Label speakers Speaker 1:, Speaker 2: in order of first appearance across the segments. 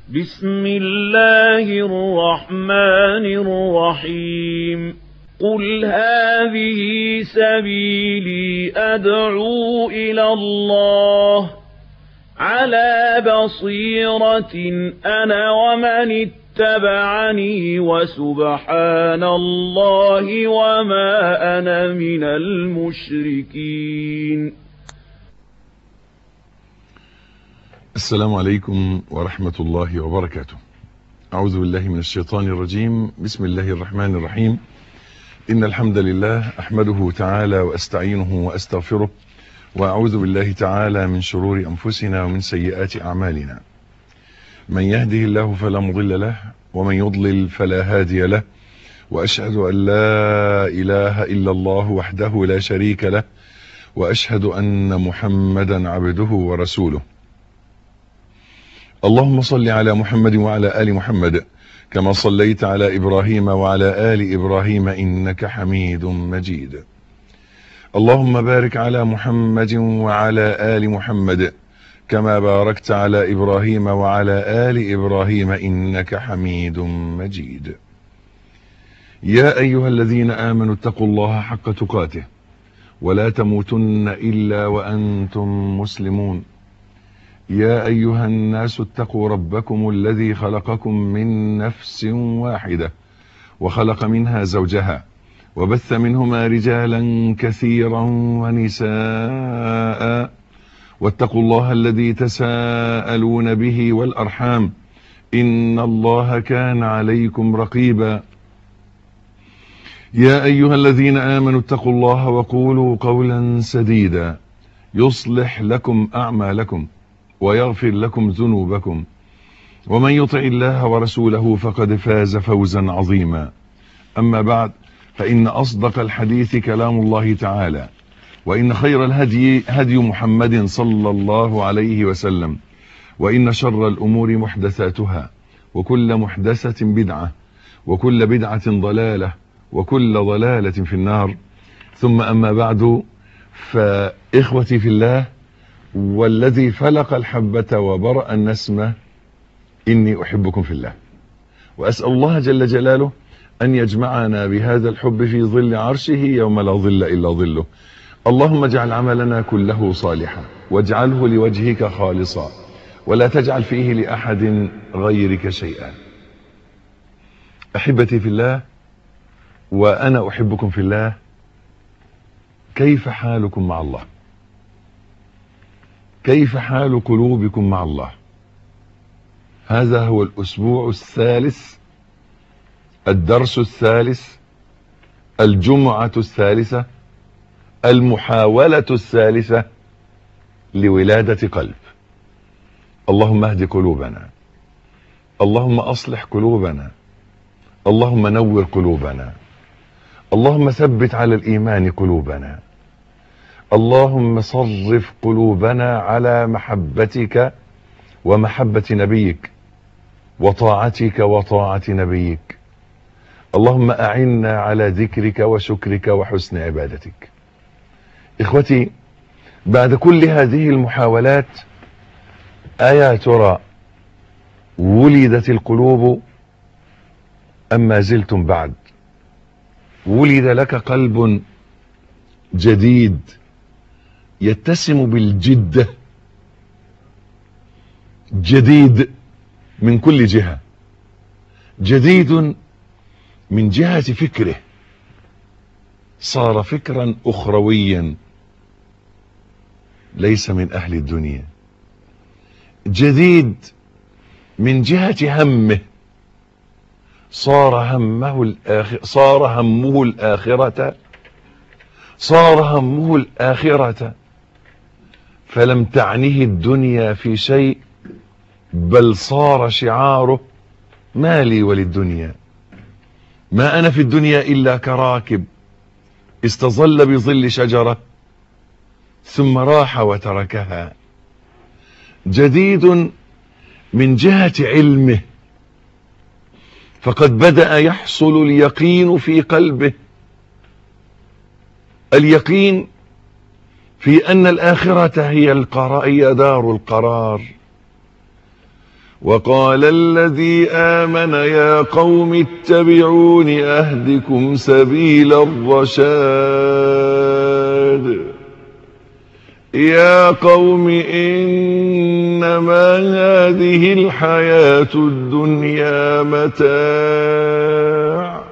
Speaker 1: بسم الله الرحمن الرحيم قل هذه سبيلي أدعو إلى الله على بصيرة أنا ومن اتبعني وسبحان الله وما أنا من المشركين
Speaker 2: السلام عليكم ورحمة الله وبركاته أعوذ بالله من الشيطان الرجيم بسم الله الرحمن الرحيم إن الحمد لله أحمده تعالى وأستعينه وأستغفره وأعوذ بالله تعالى من شرور أنفسنا ومن سيئات أعمالنا من يهده الله فلا مضل له ومن يضلل فلا هادي له وأشهد أن لا إله إلا الله وحده لا شريك له وأشهد أن محمدا عبده ورسوله اللهم صل على محمد وعلى آل محمد كما صليت على إبراهيم وعلى آل إبراهيم إنك حميد مجيد اللهم بارك على محمد وعلى آل محمد كما باركت على إبراهيم وعلى آل إبراهيم إنك حميد مجيد يا أيها الذين آمنوا اتقوا الله حق تقاته ولا تموتن إلا وأنتم مسلمون يا أيها الناس اتقوا ربكم الذي خلقكم من نفس واحدة وخلق منها زوجها وبث منهما رجالا كثيرا ونساء واتقوا الله الذي تساءلون به والأرحام إن الله كان عليكم رقيبا يا أيها الذين آمنوا اتقوا الله وقولوا قولا سديدا يصلح لكم أعمالكم ويغفر لكم ذنوبكم ومن يطع الله ورسوله فقد فاز فوزا عظيما أما بعد فإن أصدق الحديث كلام الله تعالى وإن خير الهدي هدي محمد صلى الله عليه وسلم وإن شر الأمور محدثاتها وكل محدثة بدعة وكل بدعة ضلالة وكل ضلالة في النار ثم أما بعد فإخوتي في الله والذي فلق الحبة وبرأ النسمة إني أحبكم في الله وأسأل الله جل جلاله أن يجمعنا بهذا الحب في ظل عرشه يوم لا ظل إلا ظله اللهم اجعل عملنا كله صالحا واجعله لوجهك خالصا ولا تجعل فيه لأحد غيرك شيئا أحبتي في الله وأنا أحبكم في الله كيف حالكم مع الله كيف حال قلوبكم مع الله هذا هو الأسبوع الثالث الدرس الثالث الجمعة الثالثة المحاولة الثالثة لولادة قلب اللهم اهد قلوبنا اللهم أصلح قلوبنا اللهم نور قلوبنا اللهم ثبت على الإيمان قلوبنا اللهم صرف قلوبنا على محبتك ومحبة نبيك وطاعتك وطاعة نبيك اللهم أعنا على ذكرك وشكرك وحسن عبادتك إخوتي بعد كل هذه المحاولات أيا ترى ولدت القلوب أم ما زلتم بعد ولد لك قلب جديد يتسم بالجدة جديد من كل جهة جديد من جهة فكره صار فكرا أخرويا ليس من أهل الدنيا جديد من جهة همه صار همه الآخر صار همه الآخرة صار همه الآخرة فلم تعنه الدنيا في شيء بل صار شعاره ما لي وللدنيا ما أنا في الدنيا إلا كراكب استظل بظل شجرة ثم راح وتركها جديد من جهة علمه فقد بدأ يحصل اليقين في قلبه اليقين في أن الآخرة هي القرار هي دار القرار وقال الذي آمن يا قوم اتبعون أهدكم سبيل الرشاد يا قوم إنما هذه الحياة الدنيا متاع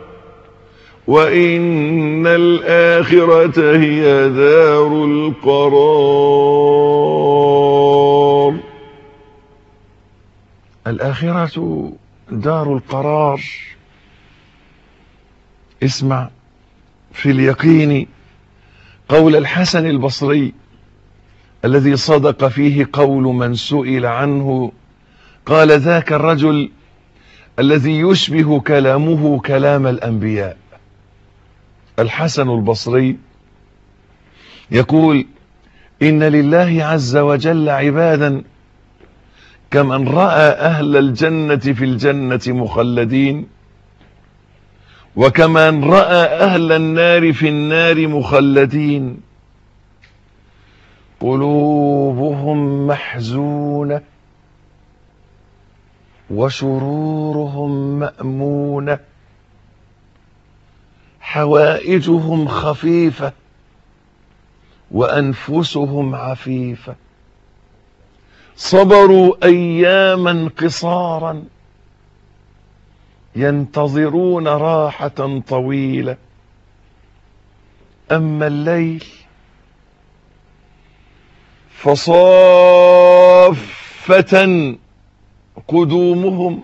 Speaker 2: وإن الآخرة هي دار القرار الآخرة دار القرار اسمع في اليقين قول الحسن البصري الذي صدق فيه قول من سئل عنه قال ذاك الرجل الذي يشبه كلامه كلام الأنبياء الحسن البصري يقول إن لله عز وجل عبادا كمن رأى أهل الجنة في الجنة مخلدين وكمن رأى أهل النار في النار مخلدين قلوبهم محزونة وشرورهم مأمونة حوائجهم خفيفة وأنفسهم عفيفة صبروا أياما قصارا ينتظرون راحة طويلة أما الليل فصافة قدومهم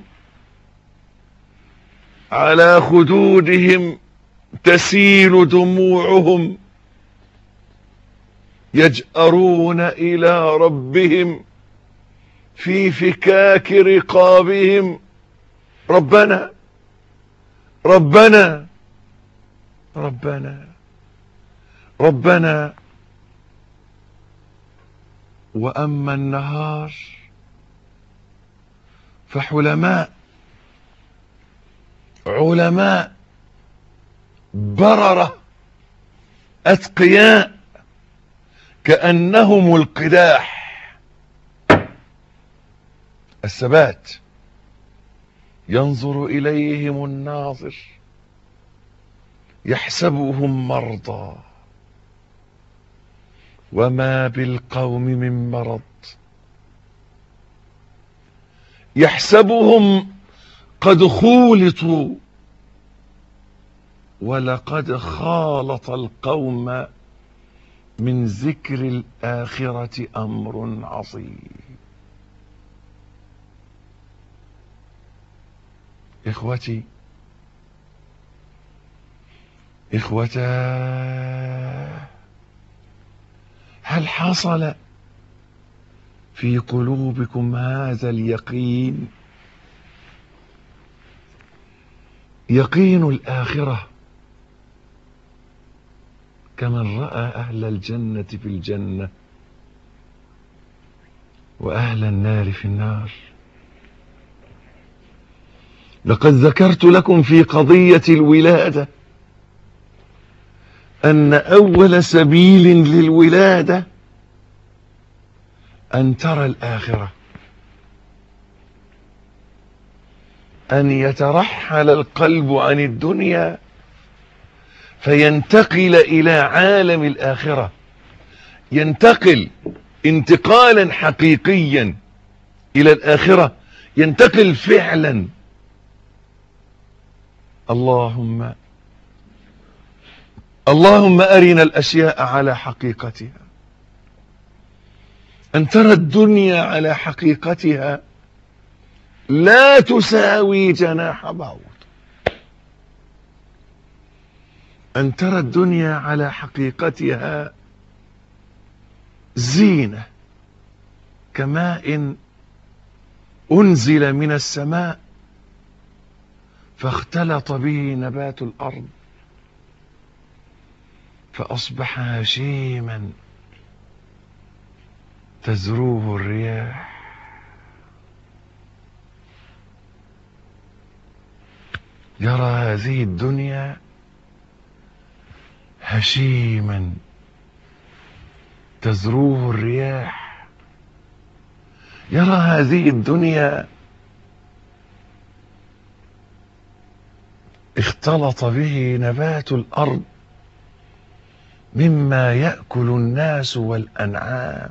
Speaker 2: على خدودهم تسيل دموعهم يجأرون إلى ربهم في فكاك رقابهم ربنا ربنا ربنا ربنا وأما النهار فحلماء علماء بررة أتقياء كأنهم القداح الثبات ينظر إليهم الناظر يحسبهم مرضى وما بالقوم من مرض يحسبهم قد خولطوا ولقد خالط القوم من ذكر الآخرة أمر عظيم إخوتي إخوتا هل حصل في قلوبكم هذا اليقين يقين الآخرة كمن رأى أهل الجنة في الجنة وأهل النار في النار لقد ذكرت لكم في قضية الولادة أن أول سبيل للولادة أن ترى الآخرة أن يترحل القلب عن الدنيا فينتقل إلى عالم الآخرة ينتقل انتقالا حقيقيا إلى الآخرة ينتقل فعلا اللهم اللهم أرنا الأشياء على حقيقتها أن ترى الدنيا على حقيقتها لا تساوي جناح بعوض أن ترى الدنيا على حقيقتها زينة كماء أنزل من السماء فاختلط به نبات الأرض فأصبح هشيما تزروه الرياح يرى هذه الدنيا هشيما تزروه الرياح يرى هذه الدنيا اختلط به نبات الأرض مما يأكل الناس والأنعام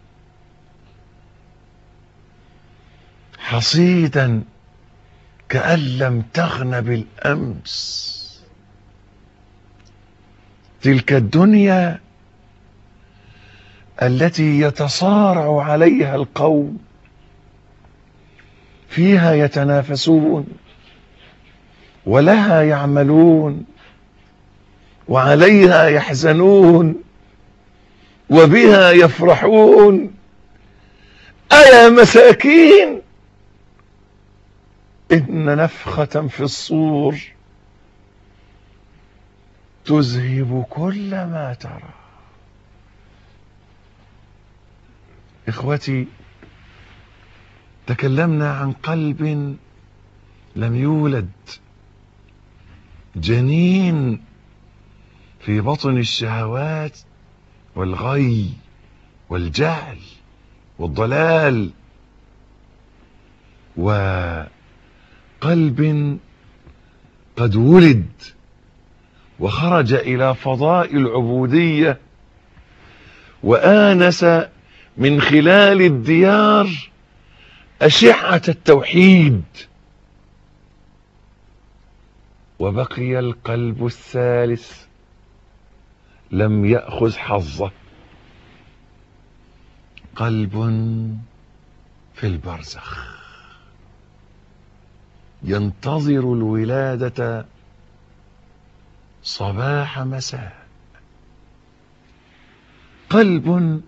Speaker 2: حصيدا كأن لم تغن بالأمس تلك الدنيا التي يتصارع عليها القوم فيها يتنافسون ولها يعملون وعليها يحزنون وبها يفرحون أيا مساكين إن نفخة في الصور تذهب كل ما ترى إخوتي تكلمنا عن قلب لم يولد جنين في بطن الشهوات والغي والجهل والضلال وقلب قد ولد وخرج الى فضاء العبوديه وانس من خلال الديار اشعه التوحيد وبقي القلب الثالث لم ياخذ حظه قلب في البرزخ ينتظر الولاده صباح مساء قلب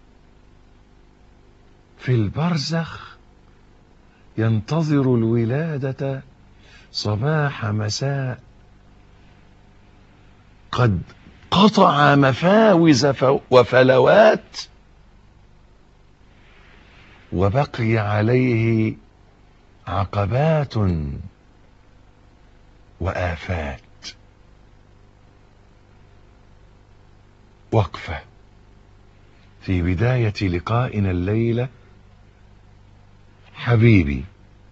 Speaker 2: في البرزخ ينتظر الولاده صباح مساء قد قطع مفاوز وفلوات وبقي عليه عقبات وآفات وقفة في بداية لقائنا الليلة حبيبي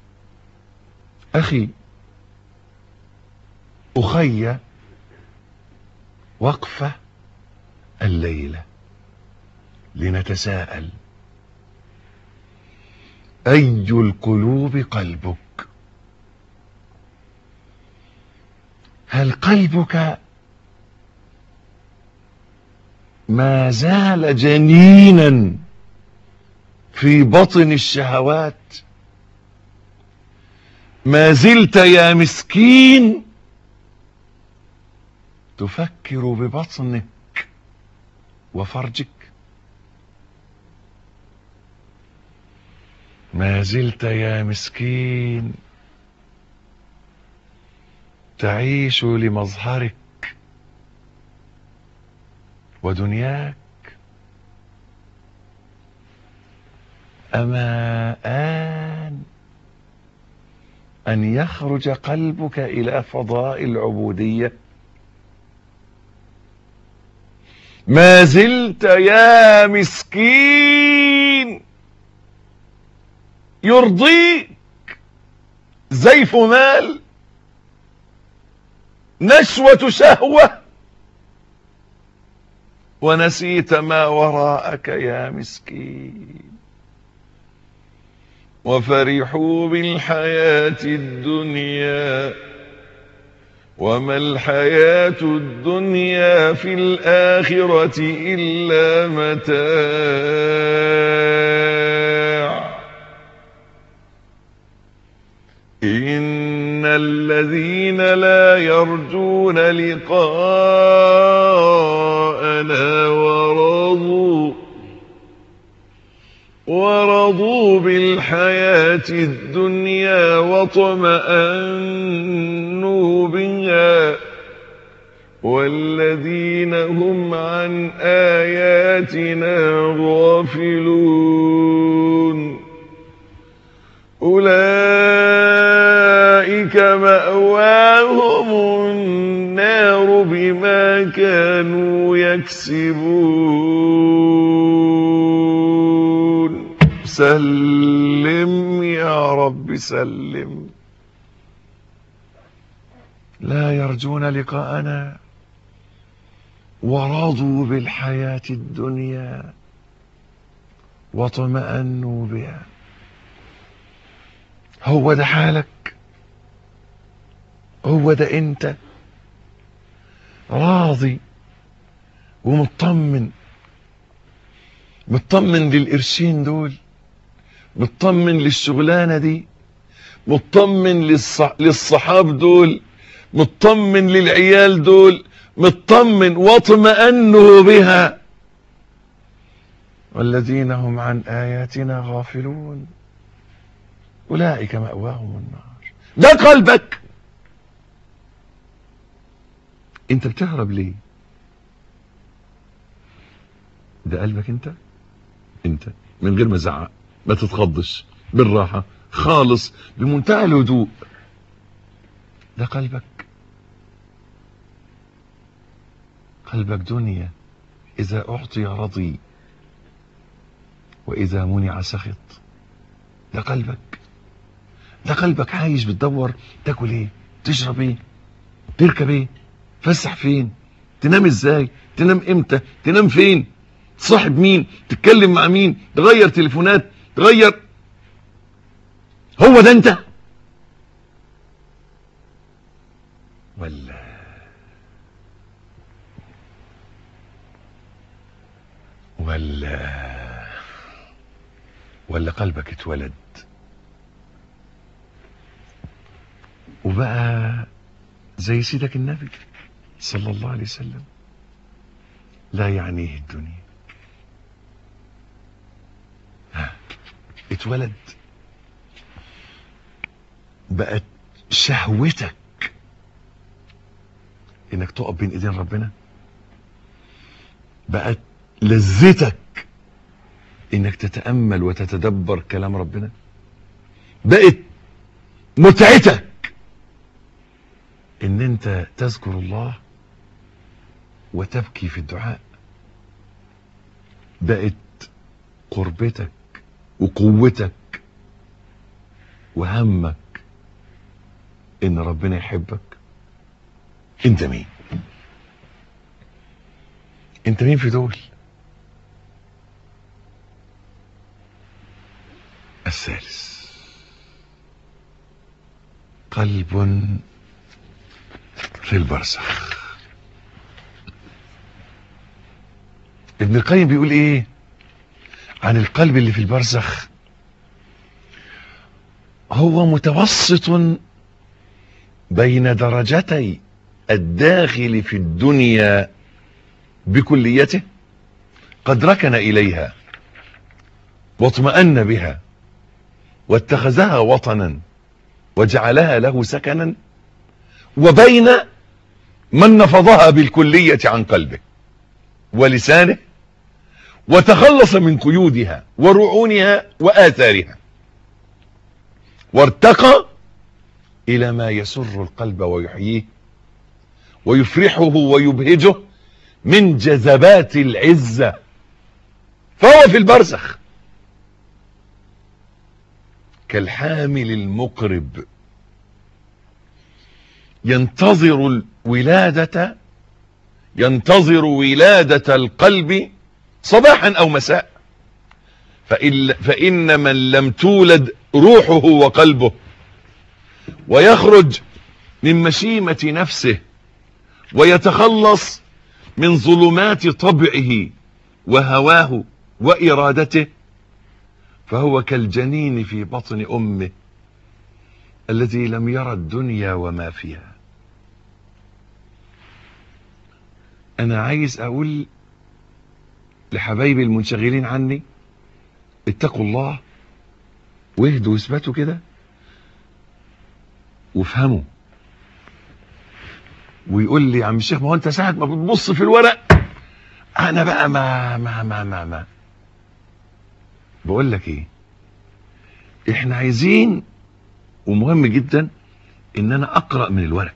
Speaker 2: أخي أخي وقفة الليلة لنتساءل أي القلوب قلبك هل قلبك ما زال جنينا في بطن الشهوات ما زلت يا مسكين تفكر ببطنك وفرجك ما زلت يا مسكين تعيش لمظهرك ودنياك أما آن أن يخرج قلبك إلى فضاء العبودية ما زلت يا مسكين يرضيك زيف مال نشوة شهوة ونسيت ما وراءك يا مسكين وفرحوا بالحياة الدنيا وما الحياة الدنيا في الآخرة إلا متاع إن الذين لا يرجون لقاءنا ورضوا ورضوا بالحياة الدنيا واطمأنوا بها والذين هم عن آياتنا غافلون أولئك مأواهم النار بما كانوا يكسبون سلم يا رب سلم لا يرجون لقاءنا ورضوا بالحياة الدنيا واطمأنوا بها هو ده حالك هو ده انت راضي ومطمن مطمن للقرشين دول مطمن للشغلانة دي مطمن للص... للصحاب دول مطمن للعيال دول مطمن واطمأنوا بها والذين هم عن آياتنا غافلون أولئك مأواهم النار ده قلبك انت بتهرب ليه ده قلبك انت انت من غير ما زعق ما تتخضش بالراحة خالص بمنتهى الهدوء ده قلبك قلبك دنيا إذا أعطي رضي وإذا منع سخط ده قلبك ده قلبك عايش بتدور تاكل ايه تشرب ايه تركب ايه تفسح فين تنام ازاي تنام امتى تنام فين تصاحب مين تتكلم مع مين تغير تليفونات تغير هو ده انت ولا ولا ولا قلبك اتولد وبقى زي سيدك النبي صلى الله عليه وسلم لا يعنيه الدنيا ها اتولد بقت شهوتك انك تقف بين ايدين ربنا بقت لذتك انك تتأمل وتتدبر كلام ربنا بقت متعتك ان انت تذكر الله وتبكي في الدعاء بقت قربتك وقوتك وهمك ان ربنا يحبك انت مين انت مين في دول الثالث قلب في البرزخ ابن القيم بيقول ايه عن القلب اللي في البرزخ هو متوسط بين درجتي الداخل في الدنيا بكليته قد ركن اليها واطمأن بها واتخذها وطنا وجعلها له سكنا وبين من نفضها بالكلية عن قلبه ولسانه وتخلص من قيودها ورعونها وآثارها وارتقى إلى ما يسر القلب ويحييه ويفرحه ويبهجه من جذبات العزة فهو في البرزخ كالحامل المقرب ينتظر الولادة ينتظر ولادة القلب صباحا او مساء فإن, فإن من لم تولد روحه وقلبه ويخرج من مشيمة نفسه ويتخلص من ظلمات طبعه وهواه وإرادته فهو كالجنين في بطن أمه الذي لم يرى الدنيا وما فيها أنا عايز أقول لحبايبي المنشغلين عني اتقوا الله واهدوا واثبتوا كده وافهموا ويقول لي يا عم الشيخ ما هو انت ساعة ما بتبص في الورق انا بقى ما ما ما ما ما بقول لك ايه احنا عايزين ومهم جدا ان انا اقرأ من الورق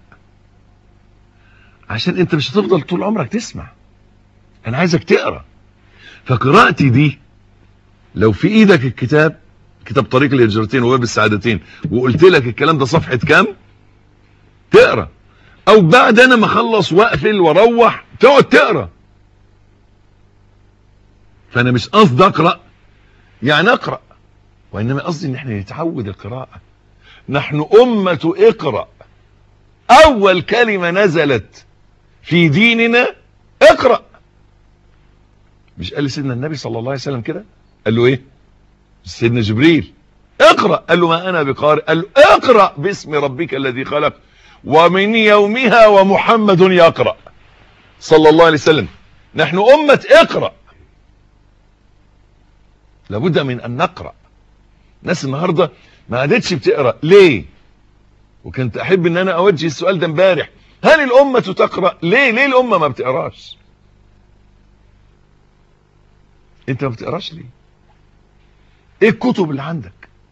Speaker 2: عشان انت مش هتفضل طول عمرك تسمع انا عايزك تقرأ فقراءتي دي لو في ايدك الكتاب كتاب طريق الهجرتين وباب السعادتين وقلت لك الكلام ده صفحة كام تقرأ او بعد انا ما اخلص واقفل واروح تقعد تقرا فانا مش قصدي اقرا يعني اقرا وانما قصدي ان احنا نتعود القراءه نحن امه اقرا اول كلمه نزلت في ديننا اقرا مش قال سيدنا النبي صلى الله عليه وسلم كده قال له ايه سيدنا جبريل اقرا قال له ما انا بقارئ قال له اقرا باسم ربك الذي خلق ومن يومها ومحمد يقرا صلى الله عليه وسلم نحن امه اقرا لابد من ان نقرا ناس النهارده ما عادتش بتقرا ليه وكنت احب ان انا اوجه السؤال ده امبارح هل الامه تقرا ليه ليه الامه ما بتقراش انت ما بتقراش ليه ايه الكتب اللي عندك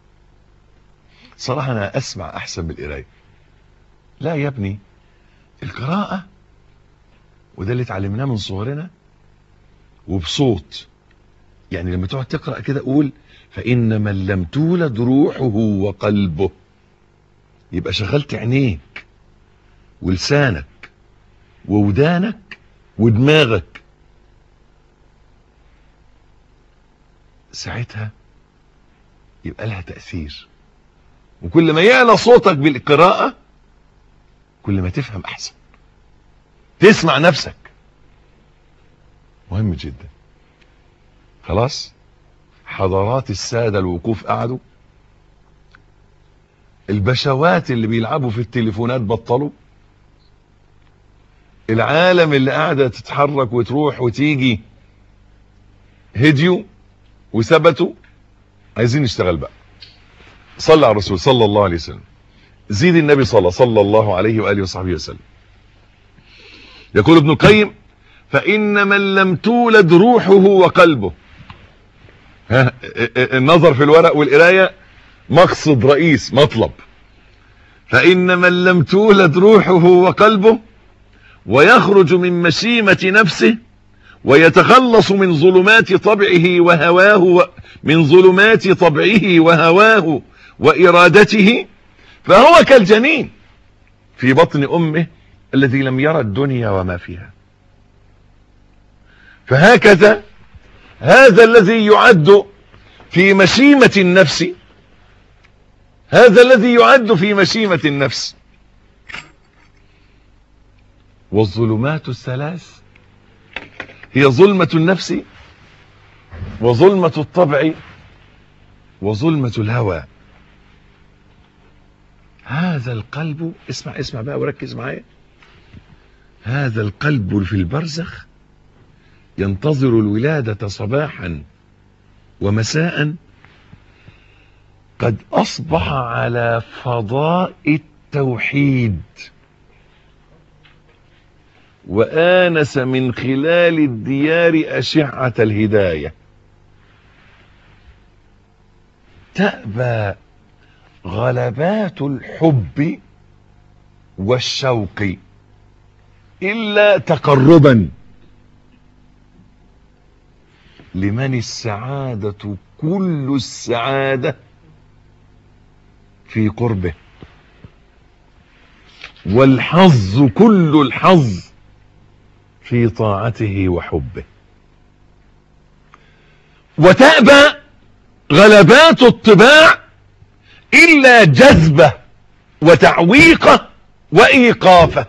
Speaker 2: صراحه انا اسمع احسن من القرايه لا يا ابني القراءه وده اللي اتعلمناه من صغرنا وبصوت يعني لما تقعد تقرا كده قول فان من لم تولد روحه وقلبه يبقى شغلت عينيك ولسانك وودانك ودماغك ساعتها يبقى لها تأثير وكل ما يعلى صوتك بالقراءة كل ما تفهم أحسن تسمع نفسك مهم جدا خلاص حضارات السادة الوقوف قعدوا البشوات اللي بيلعبوا في التليفونات بطلوا العالم اللي قاعدة تتحرك وتروح وتيجي هديوا وثبتوا عايزين نشتغل بقى صلى على الرسول صلى الله عليه وسلم زيد النبي صلى صلى الله عليه وآله وصحبه وسلم يقول ابن القيم فإن من لم تولد روحه وقلبه ها النظر في الورق والقراية مقصد رئيس مطلب فإن من لم تولد روحه وقلبه ويخرج من مشيمة نفسه ويتخلص من ظلمات طبعه وهواه من ظلمات طبعه وهواه وإرادته فهو كالجنين في بطن أمه الذي لم يرى الدنيا وما فيها فهكذا هذا الذي يعد في مشيمة النفس هذا الذي يعد في مشيمة النفس والظلمات الثلاث هي ظلمة النفس وظلمة الطبع وظلمة الهوى هذا القلب اسمع اسمع بقى وركز معايا هذا القلب في البرزخ ينتظر الولادة صباحا ومساء قد أصبح على فضاء التوحيد وآنس من خلال الديار أشعة الهداية تأبى غلبات الحب والشوق إلا تقربا لمن السعادة كل السعادة في قربه والحظ كل الحظ في طاعته وحبه وتأبى غلبات الطباع إلا جذبة وتعويقة وإيقافة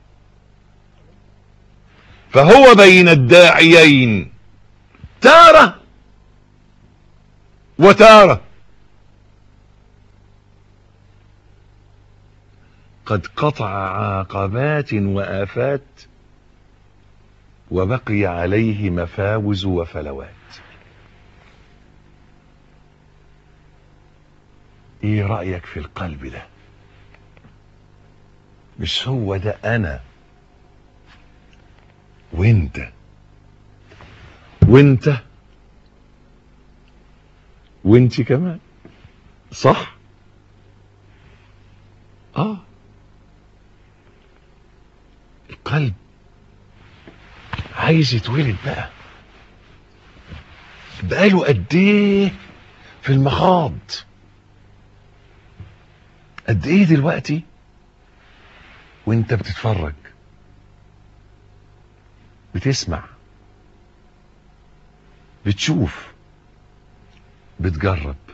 Speaker 2: فهو بين الداعيين تارة وتارة قد قطع عاقبات وآفات وبقي عليه مفاوز وفلوات ايه رأيك في القلب ده مش هو ده انا وانت وانت وانت كمان صح اه القلب عايز يتولد بقى بقاله قد ايه في المخاض قد ايه دلوقتي وانت بتتفرج بتسمع بتشوف بتجرب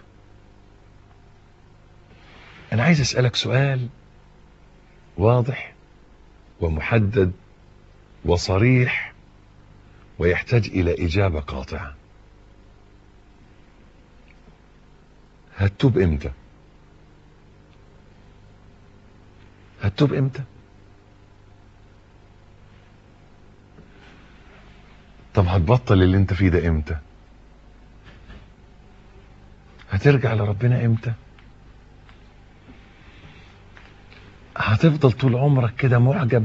Speaker 2: انا عايز اسألك سؤال واضح ومحدد وصريح ويحتاج الى اجابة قاطعة هتتوب امتى هتتوب امتى طب هتبطل اللي انت فيه ده امتى هترجع لربنا امتى هتفضل طول عمرك كده معجب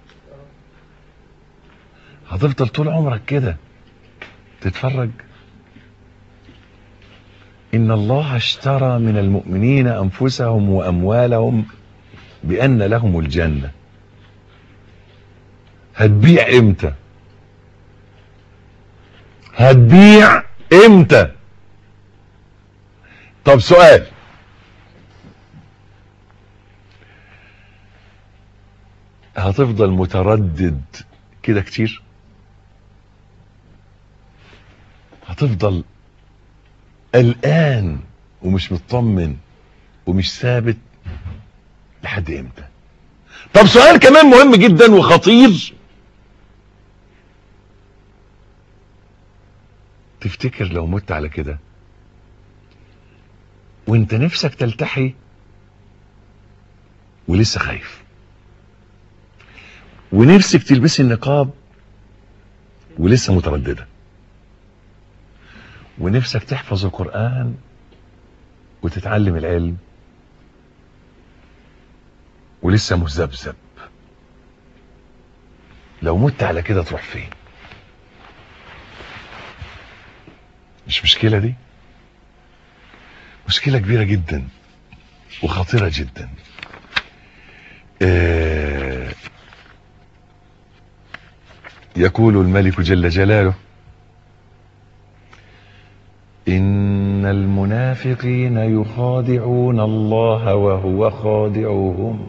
Speaker 2: هتفضل طول عمرك كده تتفرج ان الله اشترى من المؤمنين انفسهم واموالهم بان لهم الجنه هتبيع امتى هتبيع امتى طب سؤال هتفضل متردد كده كتير هتفضل قلقان ومش مطمن ومش ثابت لحد امتى طب سؤال كمان مهم جدا وخطير تفتكر لو مت على كده وانت نفسك تلتحي ولسه خايف ونفسك تلبسي النقاب ولسه متردده ونفسك تحفظ القرآن وتتعلم العلم ولسه مذبذب لو مت على كده تروح فين مش مشكلة دي مشكلة كبيرة جدا وخطيرة جدا آه يقول الملك جل جلاله إن المنافقين يخادعون الله وهو خادعهم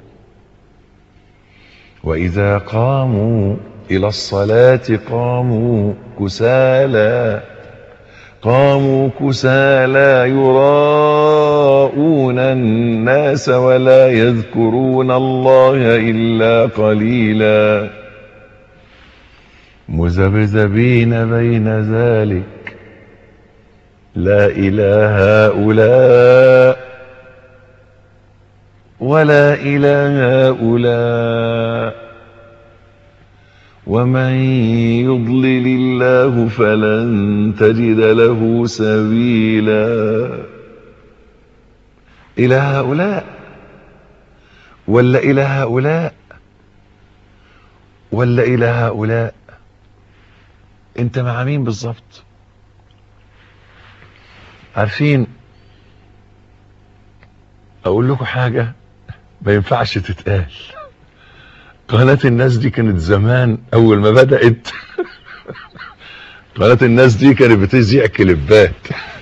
Speaker 2: وإذا قاموا إلى الصلاة قاموا كسالى قاموا كسالى يراءون الناس ولا يذكرون الله إلا قليلا مذبذبين بين ذلك لا إلى هؤلاء ولا إلى هؤلاء ومن يضلل الله فلن تجد له سبيلا إلى هؤلاء ولا إلى هؤلاء ولا إلى هؤلاء انت مع مين بالظبط عارفين اقول لكم حاجة ما ينفعش تتقال قناة الناس دي كانت زمان اول ما بدأت قناة الناس دي كانت بتذيع كليبات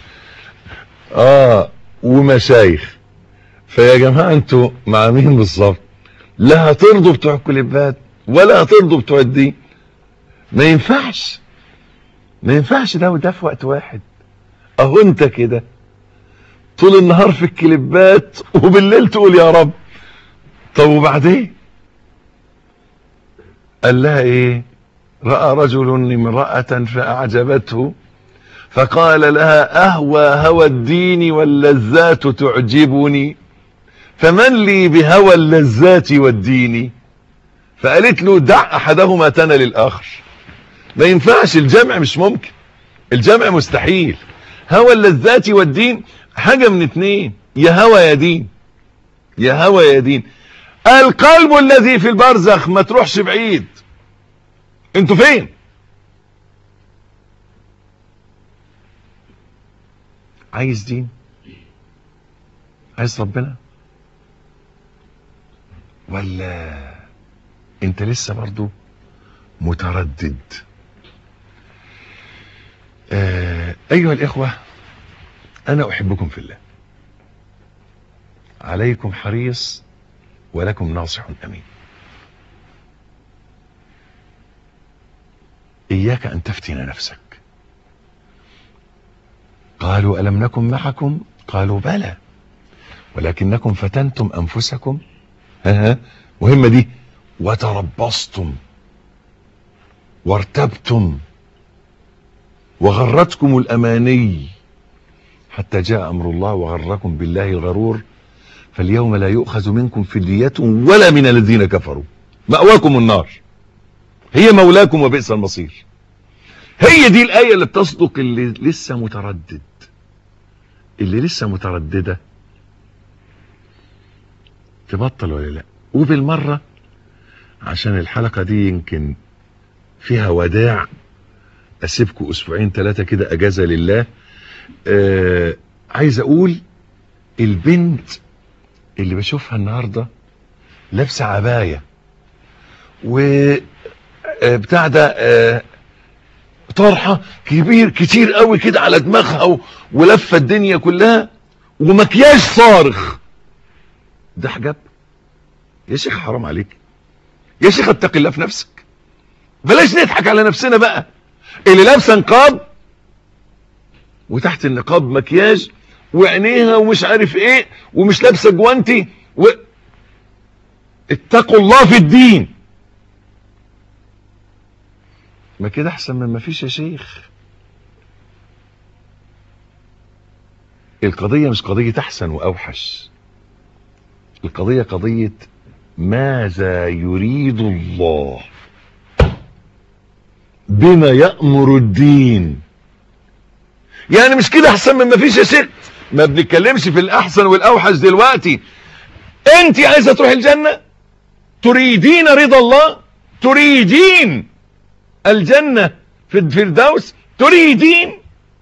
Speaker 2: اه ومشايخ فيا جماعة انتوا مع مين بالظبط لا هترضوا بتوع الكليبات ولا هترضوا بتوع الدين ما ينفعش ما ينفعش ده وده في وقت واحد اهو انت كده طول النهار في الكليبات وبالليل تقول يا رب طب وبعدين قال لها ايه راى رجل امراه فاعجبته فقال لها اهوى هوى الدين واللذات تعجبني فمن لي بهوى اللذات والدين فقالت له دع احدهما تنل للاخر ما ينفعش الجمع مش ممكن الجمع مستحيل هوى اللذات والدين حاجة من اتنين يا هوى يا دين يا هوى يا دين القلب الذي في البرزخ ما تروحش بعيد انتوا فين عايز دين عايز ربنا ولا انت لسه برضو متردد آه ايها الاخوة انا احبكم في الله عليكم حريص ولكم ناصح امين إياك أن تفتن نفسك قالوا ألم نكن معكم قالوا بلى ولكنكم فتنتم أنفسكم ها ها مهمة دي وتربصتم وارتبتم وغرتكم الأماني حتى جاء أمر الله وغركم بالله الغرور فاليوم لا يؤخذ منكم فدية ولا من الذين كفروا مأواكم النار هي مولاكم وبئس المصير هي دي الآية اللي بتصدق اللي لسه متردد اللي لسه مترددة تبطل ولا لا وبالمرة عشان الحلقة دي يمكن فيها وداع اسيبكم اسبوعين ثلاثة كده اجازة لله آه عايز اقول البنت اللي بشوفها النهاردة لابسة عباية و آه، بتاع ده آه، طرحة كبير كتير قوي كده على دماغها و- ولفة الدنيا كلها ومكياج صارخ ده حجاب يا شيخ حرام عليك يا شيخ اتق الله في نفسك بلاش نضحك على نفسنا بقى اللي لابسه نقاب وتحت النقاب مكياج وعينيها ومش عارف ايه ومش لابسه جوانتي و... اتقوا الله في الدين ما كده احسن من ما فيش يا شيخ القضية مش قضية احسن واوحش القضية قضية ماذا يريد الله بما يأمر الدين يعني مش كده احسن من ما فيش يا شيخ ما بنتكلمش في الاحسن والاوحش دلوقتي انت عايزه تروح الجنه تريدين رضا الله تريدين الجنه في الفردوس تريدين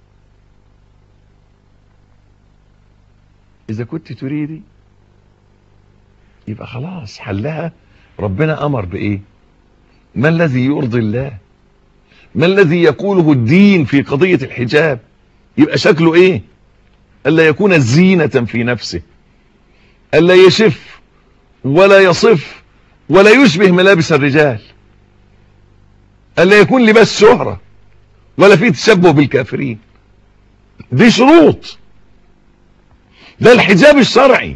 Speaker 2: اذا كنت تريدي يبقى خلاص حلها ربنا امر بايه ما الذي يرضي الله ما الذي يقوله الدين في قضية الحجاب يبقى شكله ايه الا يكون زينة في نفسه الا يشف ولا يصف ولا يشبه ملابس الرجال الا يكون لباس شهرة ولا فيه تشبه بالكافرين دي شروط ده الحجاب الشرعي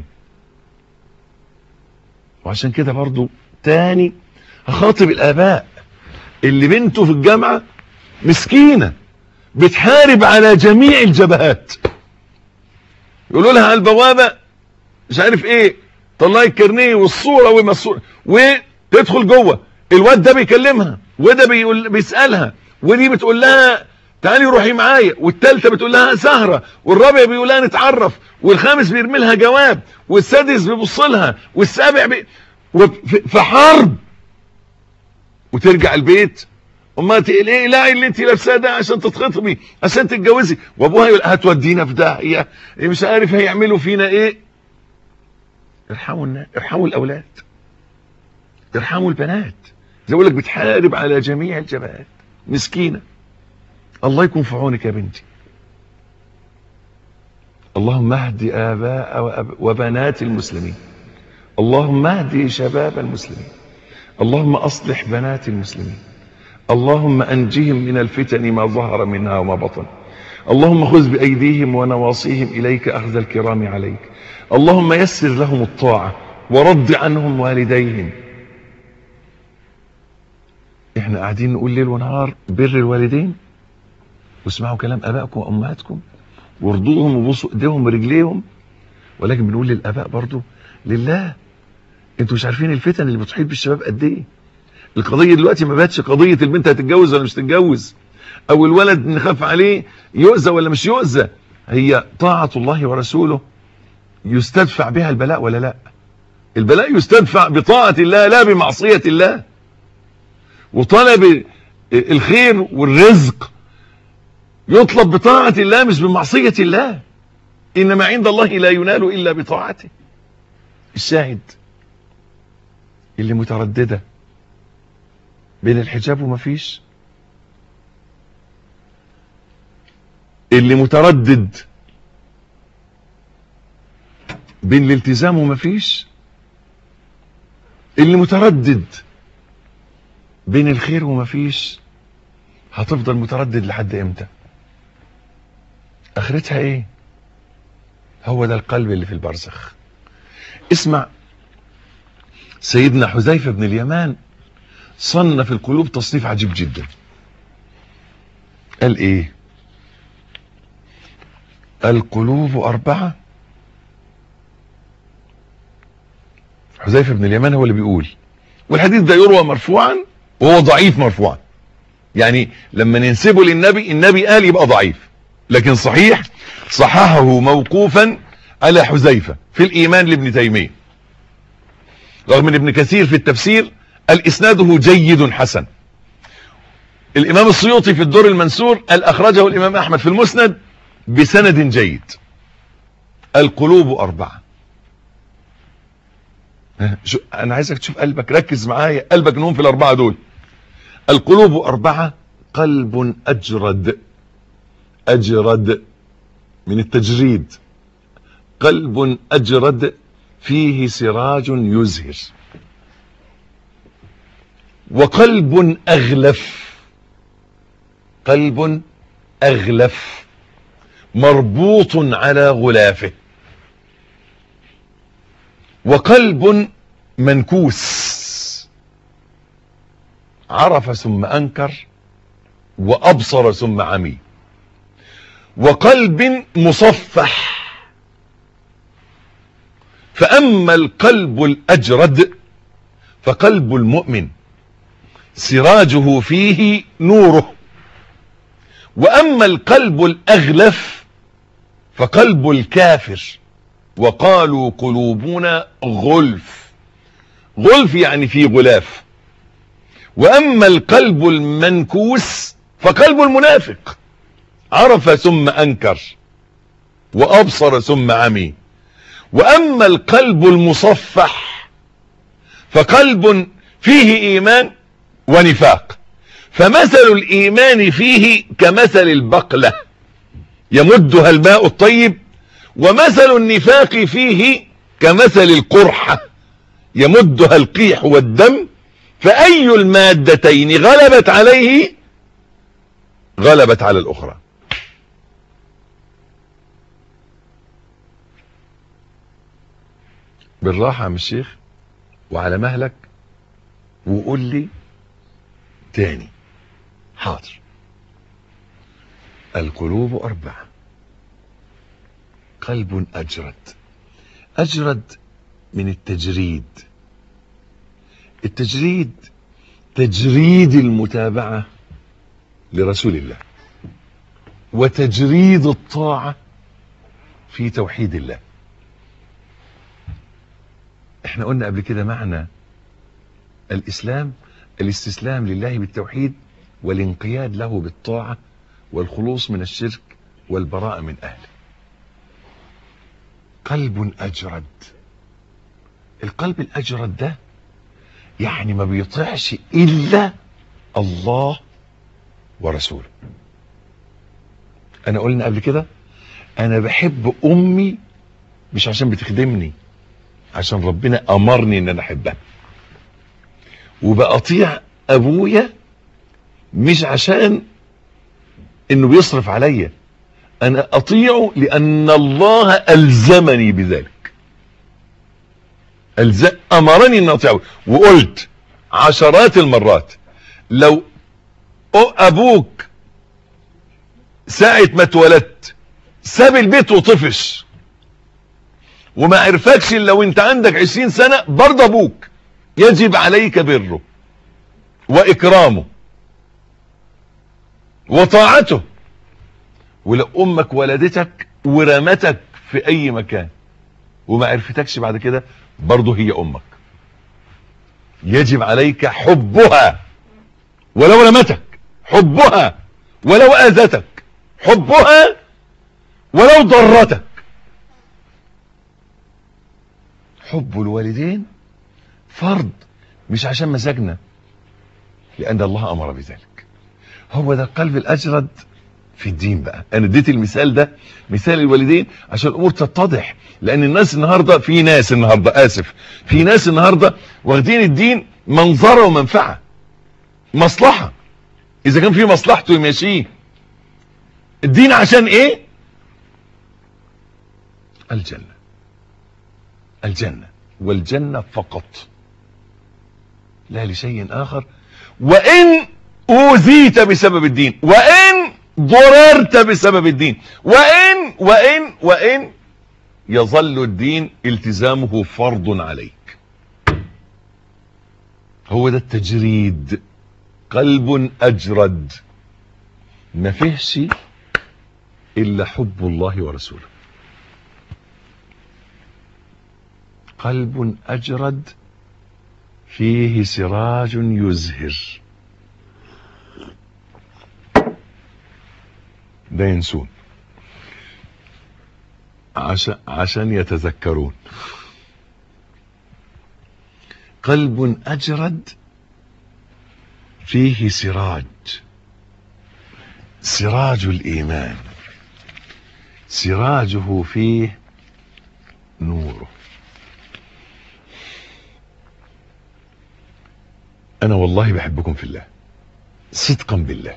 Speaker 2: وعشان كده برضو تاني هخاطب الاباء اللي بنته في الجامعة مسكينة بتحارب على جميع الجبهات يقولوا لها على البوابة مش عارف ايه طلعي الكارنيه والصورة وما الصورة وتدخل جوه الواد ده بيكلمها وده بيقول بيسألها ودي بتقول لها تعالي روحي معايا والتالتة بتقول لها سهرة والرابع بيقول لها نتعرف والخامس بيرمي لها جواب والسادس بيبص لها والسابع بي... وف- في حرب وترجع البيت امها تقول ايه لا اللي انت لابساه ده عشان تتخطبي عشان تتجوزي وابوها يقول هتودينا في داهيه إيه مش عارف هيعملوا فينا ايه ارحموا الناس ارحموا الاولاد ارحموا البنات زي بقول لك بتحارب على جميع الجبهات مسكينه الله يكون في عونك يا بنتي اللهم اهد اباء وأب- وبنات المسلمين اللهم اهد شباب المسلمين اللهم اصلح بنات المسلمين اللهم انجهم من الفتن ما ظهر منها وما بطن اللهم خذ بايديهم ونواصيهم اليك اخذ الكرام عليك اللهم يسر لهم الطاعه ورد عنهم والديهم احنا قاعدين نقول ليل ونهار بر الوالدين واسمعوا كلام ابائكم وامهاتكم وارضوهم وبوسوا ايديهم ورجليهم ولكن بنقول للاباء برضو لله انتوا مش عارفين الفتن اللي بتحيط بالشباب قد ايه القضيه دلوقتي ما بقتش قضيه البنت هتتجوز ولا مش تتجوز او الولد نخاف عليه يؤذى ولا مش يؤذى هي طاعه الله ورسوله يستدفع بها البلاء ولا لا البلاء يستدفع بطاعه الله لا بمعصيه الله وطلب الخير والرزق يطلب بطاعه الله مش بمعصيه الله انما عند الله لا ينال الا بطاعته الشاهد اللي متردده بين الحجاب ومفيش اللي متردد بين الالتزام ومفيش اللي متردد بين الخير ومفيش هتفضل متردد لحد امتى اخرتها ايه هو ده القلب اللي في البرزخ اسمع سيدنا حذيفة بن اليمان صنف القلوب تصنيف عجيب جدا قال ايه القلوب اربعة حذيفة بن اليمان هو اللي بيقول والحديث ده يروى مرفوعا وهو ضعيف مرفوعا يعني لما ننسبه للنبي النبي قال يبقى ضعيف لكن صحيح صححه موقوفا على حذيفة في الإيمان لابن تيمية رغم ان ابن كثير في التفسير قال إسناده جيد حسن الإمام السيوطي في الدور المنسور قال أخرجه الإمام أحمد في المسند بسند جيد القلوب أربعة شو أنا عايزك تشوف قلبك ركز معايا قلبك نوم في الأربعة دول القلوب أربعة قلب أجرد أجرد من التجريد قلب أجرد فيه سراج يزهر وقلب أغلف قلب أغلف مربوط على غلافه وقلب منكوس عرف ثم أنكر وأبصر ثم عمي وقلب مصفح فأما القلب الأجرد فقلب المؤمن سراجه فيه نوره وأما القلب الأغلف فقلب الكافر وقالوا قلوبنا غلف غلف يعني في غلاف وأما القلب المنكوس فقلب المنافق عرف ثم أنكر وأبصر ثم عمي وأما القلب المصفح فقلب فيه إيمان ونفاق فمثل الإيمان فيه كمثل البقلة يمدها الماء الطيب ومثل النفاق فيه كمثل القرحة يمدها القيح والدم فأي المادتين غلبت عليه غلبت على الأخرى بالراحة يا عم الشيخ وعلى مهلك وقول لي تاني حاضر القلوب أربعة قلب أجرد أجرد من التجريد التجريد تجريد المتابعة لرسول الله وتجريد الطاعة في توحيد الله احنا قلنا قبل كده معنى الاسلام الاستسلام لله بالتوحيد والانقياد له بالطاعة والخلوص من الشرك والبراءة من اهله قلب اجرد القلب الاجرد ده يعني ما بيطيعش الا الله ورسوله انا قلنا قبل كده انا بحب امي مش عشان بتخدمني عشان ربنا امرني ان انا احبها وبقطيع ابويا مش عشان انه بيصرف عليا انا اطيعه لان الله الزمني بذلك ألز... امرني ان اطيعه وقلت عشرات المرات لو ابوك ساعة ما اتولدت ساب البيت وطفش وما عرفكش الا وانت عندك عشرين سنة برضه ابوك يجب عليك بره واكرامه وطاعته ولو امك ولدتك ورمتك في اي مكان وما عرفتكش بعد كده برضه هي امك يجب عليك حبها ولو رمتك حبها ولو اذتك حبها ولو ضرتك حب الوالدين فرض مش عشان مزاجنا لان الله امر بذلك هو ده القلب الاجرد في الدين بقى انا اديت المثال ده مثال الوالدين عشان الامور تتضح لان الناس النهارده في ناس النهارده اسف في ناس النهارده واخدين الدين منظره ومنفعه مصلحه اذا كان في مصلحته يمشيه الدين عشان ايه الجنة الجنة والجنة فقط لا لشيء اخر وان اوذيت بسبب الدين وان ضررت بسبب الدين وان وان وان يظل الدين التزامه فرض عليك هو ده التجريد قلب اجرد ما فيهش الا حب الله ورسوله قلب اجرد فيه سراج يزهر ده ينسون عشان, عشان يتذكرون قلب أجرد فيه سراج سراج الإيمان سراجه فيه نوره أنا والله بحبكم في الله صدقا بالله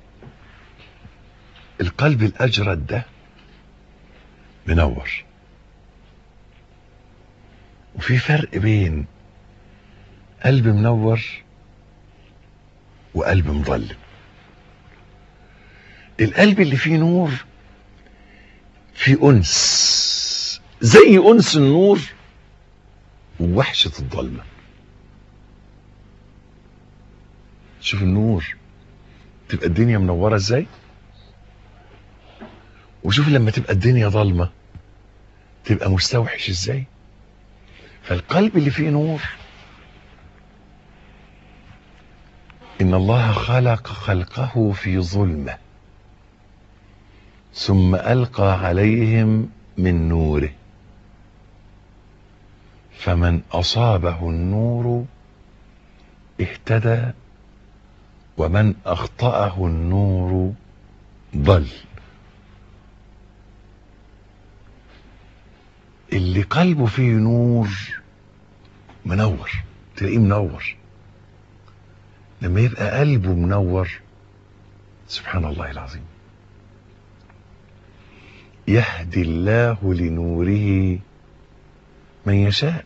Speaker 2: القلب الأجرد ده منور وفي فرق بين قلب منور وقلب مظلم القلب اللي فيه نور في أنس زي أنس النور ووحشة الظلمة شوف النور تبقى الدنيا منورة ازاي وشوف لما تبقى الدنيا ظلمة تبقى مستوحش ازاي فالقلب اللي فيه نور ان الله خلق خلقه في ظلمة ثم القى عليهم من نوره فمن اصابه النور اهتدى ومن اخطاه النور ضل اللي قلبه فيه نور منور تلاقيه منور لما يبقى قلبه منور سبحان الله العظيم يهدي الله لنوره من يشاء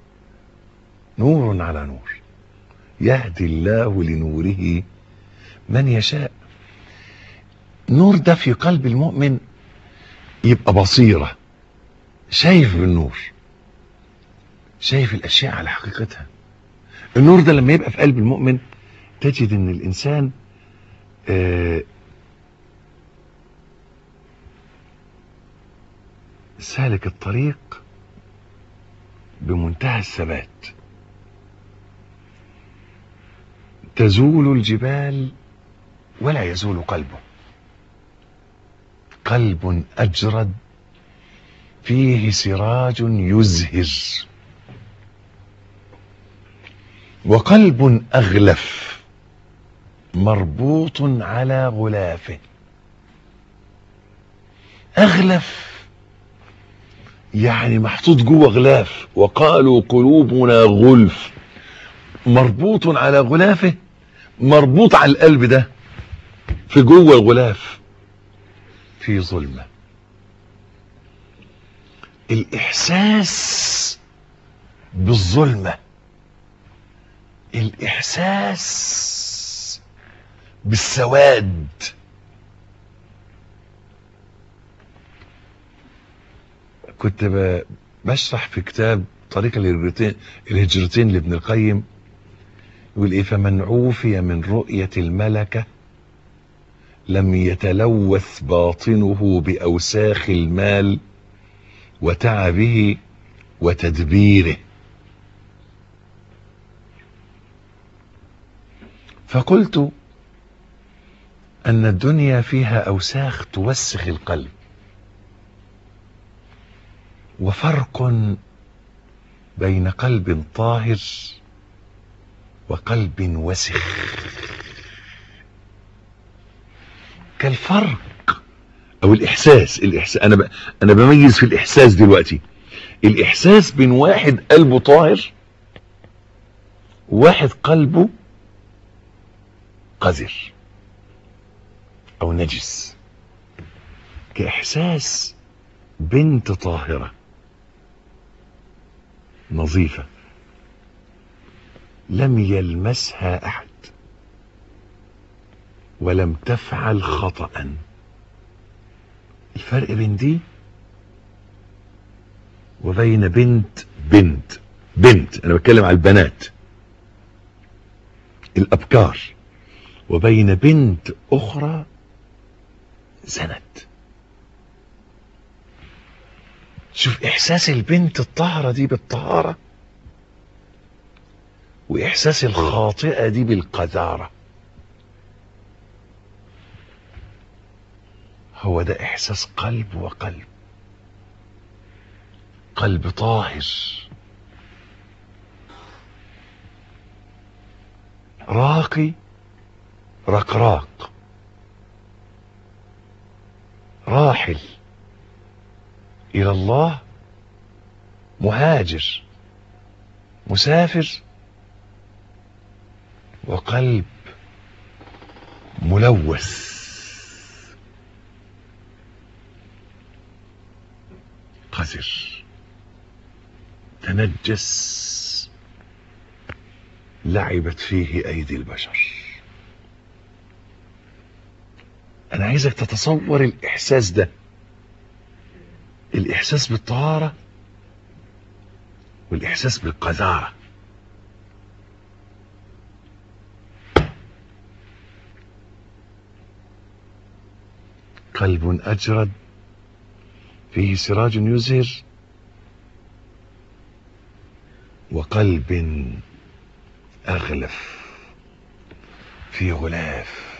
Speaker 2: نور على نور يهدي الله لنوره من يشاء نور ده في قلب المؤمن يبقى بصيره شايف بالنور شايف الاشياء على حقيقتها النور ده لما يبقى في قلب المؤمن تجد ان الانسان آه سالك الطريق بمنتهى الثبات تزول الجبال ولا يزول قلبه قلب اجرد فيه سراج يزهر وقلب اغلف مربوط على غلافه اغلف يعني محطوط جوه غلاف وقالوا قلوبنا غلف مربوط على غلافه مربوط على القلب ده في جوه الغلاف في ظلمه الاحساس بالظلمه الاحساس بالسواد كنت ب- بشرح في كتاب طريق الهجرتين الهجرتين لابن القيم يقول ايه فمن عوفي من رؤية الملكة لم يتلوث باطنه بأوساخ المال وتعبه وتدبيره فقلت ان الدنيا فيها اوساخ توسخ القلب وفرق بين قلب طاهر وقلب وسخ كالفرق او الاحساس الاحساس انا ب... انا بميز في الاحساس دلوقتي الاحساس بين واحد قلبه طاهر وواحد قلبه قذر او نجس كاحساس بنت طاهرة نظيفة لم يلمسها احد ولم تفعل خطأ الفرق بين دي وبين بنت بنت بنت انا بتكلم على البنات الابكار وبين بنت اخرى زنت شوف احساس البنت الطاهرة دي بالطهارة واحساس الخاطئة دي بالقذارة هو ده احساس قلب وقلب قلب طاهر راقي رقراق راحل الى الله مهاجر مسافر وقلب ملوث قذر تنجس لعبت فيه ايدي البشر انا عايزك تتصور الاحساس ده الاحساس بالطهارة والاحساس بالقذارة قلب اجرد فيه سراج يزهر وقلب اغلف في غلاف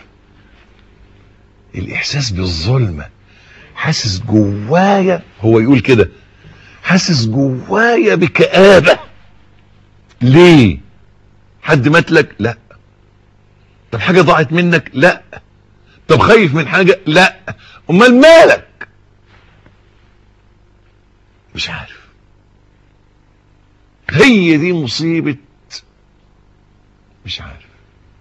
Speaker 2: الاحساس بالظلمه حاسس جوايا هو يقول كده حاسس جوايا بكآبة ليه حد مات لك لا طب حاجة ضاعت منك لا طب خايف من حاجة لا امال مالك مش عارف هي دي مصيبة مش عارف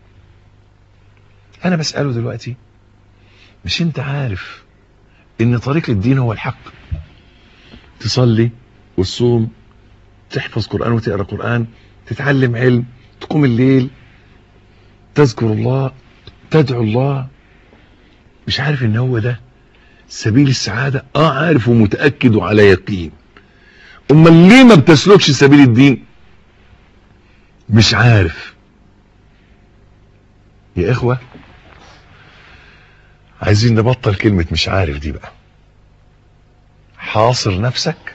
Speaker 2: انا بسأله دلوقتي مش انت عارف ان طريق الدين هو الحق تصلي وتصوم تحفظ قرآن وتقرأ قرآن تتعلم علم تقوم الليل تذكر الله تدعو الله مش عارف ان هو ده سبيل السعادة اه عارف ومتأكد وعلى يقين امال ليه ما بتسلكش سبيل الدين مش عارف يا اخوة عايزين نبطل كلمة مش عارف دي بقى حاصر نفسك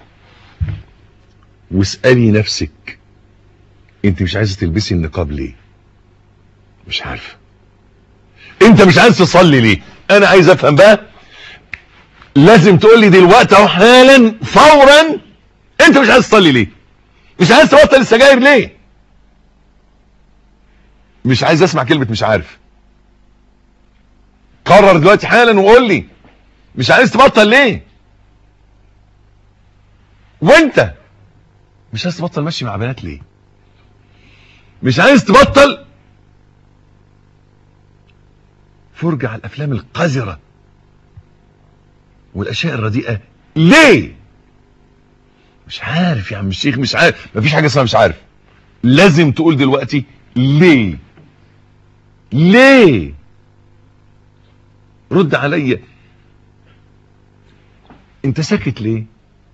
Speaker 2: واسألي نفسك انت مش عايزة تلبسي النقاب ليه مش عارفة انت مش عايز تصلي ليه انا عايز افهم بقى لازم تقول لي دلوقتي اهو حالا فورا انت مش عايز تصلي ليه مش عايز تبطل السجاير ليه مش عايز اسمع كلمة مش عارف قرر دلوقتي حالا وقول لي مش عايز تبطل ليه وانت مش عايز تبطل ماشي مع بنات ليه مش عايز تبطل فرجة على الافلام القذرة والاشياء الرديئة ليه مش عارف يا عم الشيخ مش عارف مفيش حاجة اسمها مش عارف لازم تقول دلوقتي ليه ليه رد عليا انت ساكت ليه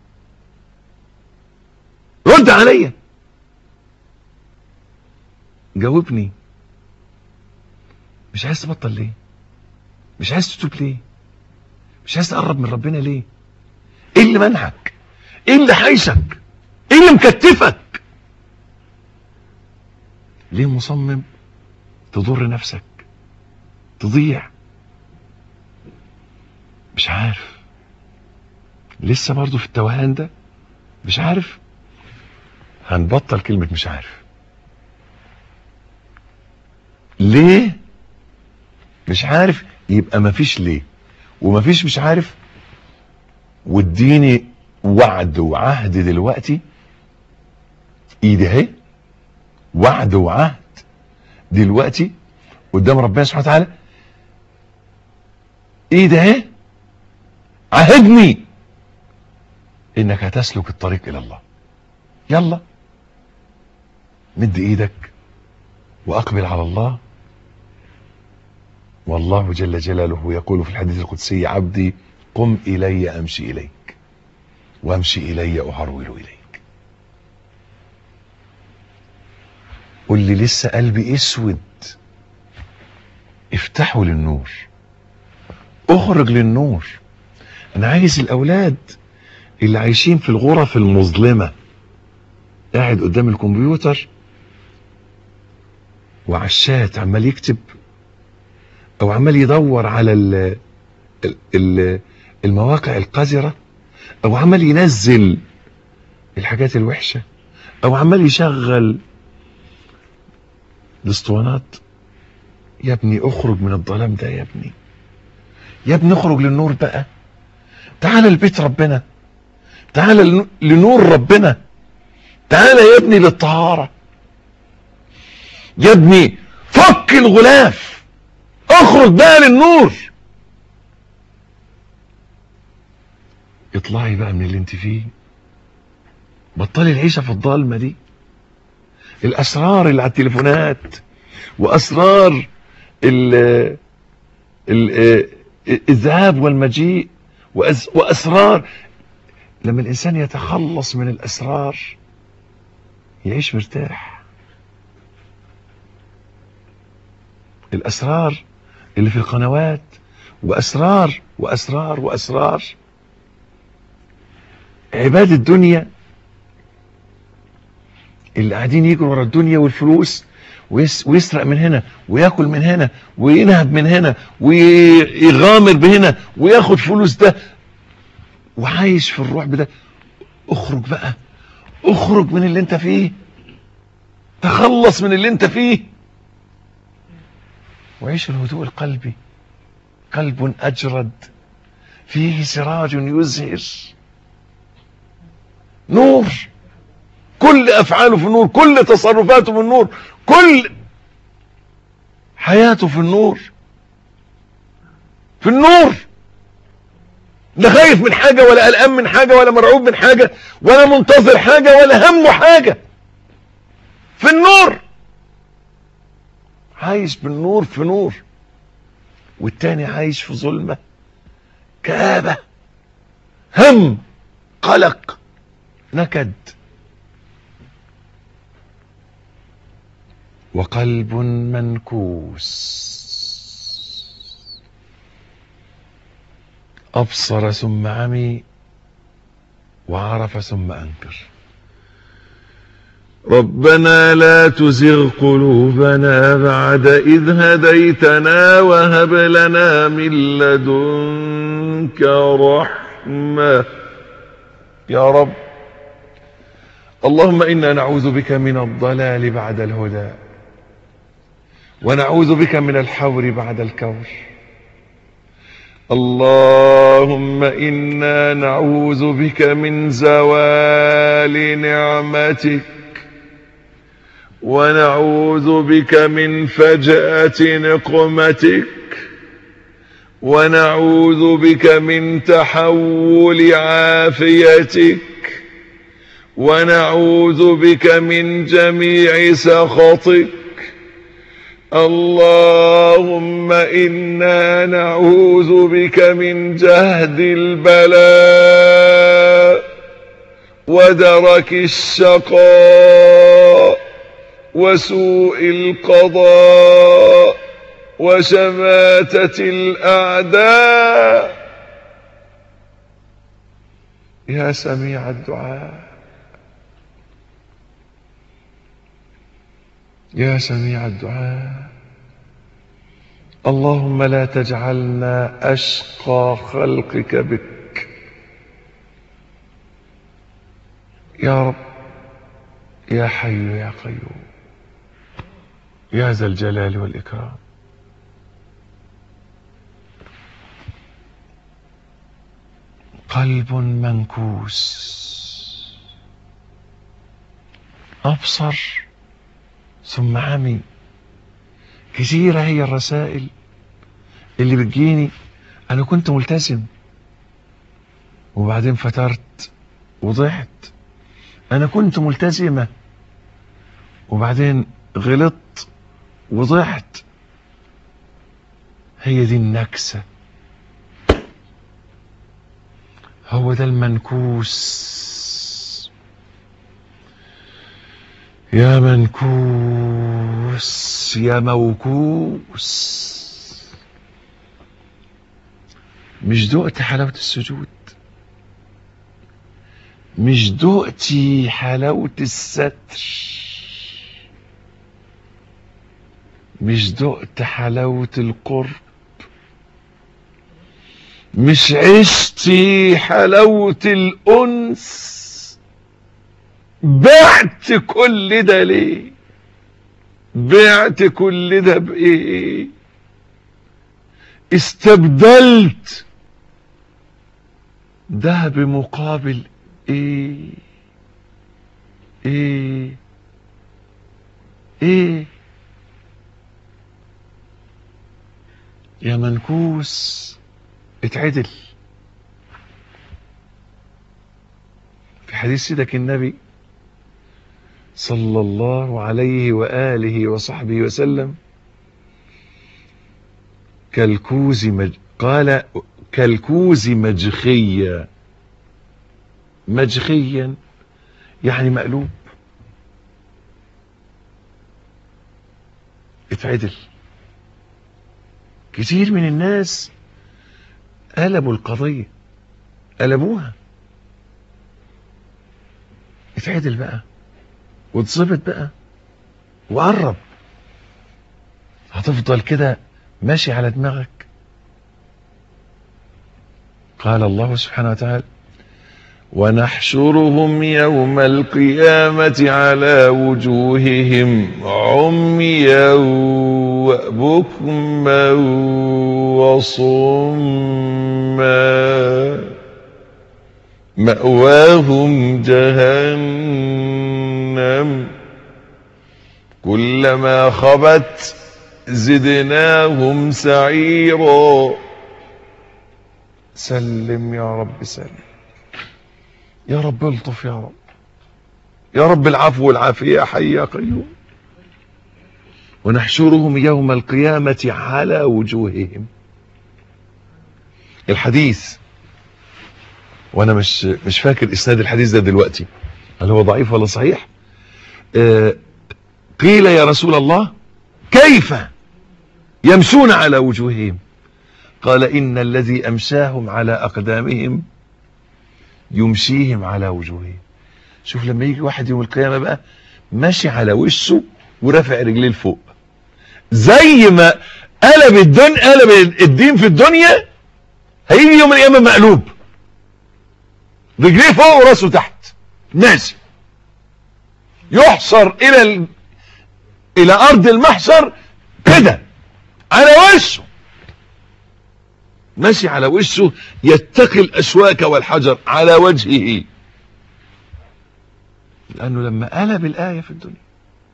Speaker 2: رد عليا جاوبني مش عايز تبطل ليه مش عايز تتوب ليه مش عايز تقرب من ربنا ليه ايه اللي منعك ايه اللي حايشك ايه اللي مكتفك ليه مصمم تضر نفسك تضيع مش عارف لسه برضو في التوهان ده مش عارف هنبطل كلمة مش عارف ليه مش عارف يبقى مفيش ليه ومفيش مش عارف واديني وعد وعهد دلوقتي ايدي اهي وعد وعهد دلوقتي قدام ربنا سبحانه وتعالى ايد اهي عهدني انك هتسلك الطريق الى الله يلا مد ايدك واقبل على الله والله جل جلاله يقول في الحديث القدسي عبدي قم الي امشي اليك وامشي الي اهرول اليك قل لي لسه قلبي اسود افتحوا للنور اخرج للنور انا عايز الاولاد اللي عايشين في الغرف المظلمة قاعد قدام الكمبيوتر وعلى الشات عمال يكتب او عمال يدور على ال ال المواقع القذرة او عمال ينزل الحاجات الوحشة او عمال يشغل الاسطوانات يا ابني اخرج من الظلام ده يا ابني يا ابني اخرج للنور بقى تعال لبيت ربنا تعال لنور ربنا تعال يا ابني للطهارة يا ابني فك الغلاف اخرج بقى للنور اطلعي بقى من اللي انت فيه بطلي العيشة في الضلمة دي الاسرار اللي على التليفونات واسرار ال ال الذهاب والمجيء واسرار لما الانسان يتخلص من الاسرار يعيش مرتاح الاسرار اللي في القنوات واسرار واسرار واسرار عباد الدنيا اللي قاعدين يجروا ورا الدنيا والفلوس ويسرق من هنا وياكل من هنا وينهب من هنا ويغامر بهنا وياخد فلوس ده وعايش في الرعب ده اخرج بقى اخرج من اللي انت فيه تخلص من اللي انت فيه وعيش الهدوء القلبي قلب اجرد فيه سراج يزهر نور كل افعاله في النور كل تصرفاته في النور كل حياته في النور في النور لا خايف من حاجة ولا قلقان من حاجة ولا مرعوب من حاجة ولا منتظر حاجة ولا همه حاجة في النور عايش بالنور في نور والتاني عايش في ظلمة كآبة هم قلق نكد وقلب منكوس أبصر ثم عمي وعرف ثم أنكر ربنا لا تزغ قلوبنا بعد إذ هديتنا وهب لنا من لدنك رحمة يا رب اللهم إنا نعوذ بك من الضلال بعد الهدى ونعوذ بك من الحور بعد الكور اللهم إنا نعوذ بك من زوال نعمتك ونعوذ بك من فجأة نقمتك ونعوذ بك من تحول عافيتك ونعوذ بك من جميع سخطك اللهم إنا نعوذ بك من جهد البلاء ودرك الشقاء وسوء القضاء وشماتة الأعداء يا سميع الدعاء يا سميع الدعاء اللهم لا تجعلنا أشقى خلقك بك يا رب يا حي يا قيوم يا ذا الجلال والإكرام قلب منكوس أبصر ثم عمي كثيرة هي الرسائل اللي بتجيني انا كنت ملتزم وبعدين فترت وضعت انا كنت ملتزمة وبعدين غلطت وضعت هي دي النكسة هو ده المنكوس يا منكوس يا موكوس مش دقت حلاوة السجود مش دقتي حلاوة الستر مش دقت حلاوة القرب مش عشتي حلاوة الأنس بعت كل ده ليه بعت كل ده بإيه استبدلت ده بمقابل ايه ايه ايه يا منكوس اتعدل في حديث سيدك النبي صلى الله عليه وآله وصحبه وسلم كالكوز مج... قال كالكوز مجخيا مجخيا يعني مقلوب اتعدل كتير من الناس قلبوا القضية قلبوها اتعدل بقى واتظبط بقى وقرب هتفضل كده ماشي على دماغك قال الله سبحانه وتعالى ونحشرهم يوم القيامة على وجوههم عميا وبكما وصما مأواهم جهنم كلما خبت زدناهم سعيرا سلم يا رب سلم يا رب الطف يا رب يا رب العفو والعافية يا حي يا قيوم ونحشرهم يوم القيامة على وجوههم الحديث وانا مش مش فاكر اسناد الحديث ده دلوقتي هل هو ضعيف ولا صحيح آه قيل يا رسول الله كيف يمشون على وجوههم قال ان الذي امشاهم على اقدامهم يمشيهم على وجوههم شوف لما يجي واحد يوم القيامه بقى ماشي على وشه ورافع رجليه لفوق زي ما قلب الدين قلب الدين في الدنيا هيجي يوم القيامه مقلوب رجليه فوق وراسه تحت ماشي يحصر الى ال... الى ارض المحشر كده على وشه ماشي على وشه يتقي الاشواك والحجر على وجهه لانه لما قلب الايه في الدنيا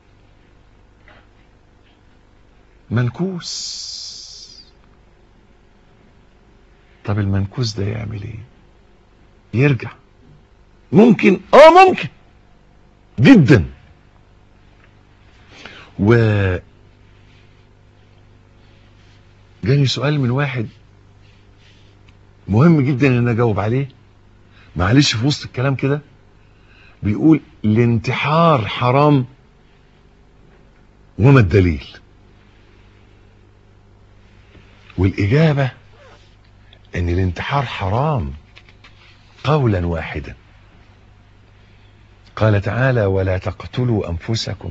Speaker 2: منكوس طب المنكوس ده يعمل ايه يرجع ممكن اه ممكن جدا و جاني سؤال من واحد مهم جدا ان اجاوب عليه معلش في وسط الكلام كده بيقول الانتحار حرام وما الدليل والاجابه ان الانتحار حرام قولا واحدا قال تعالى ولا تقتلوا انفسكم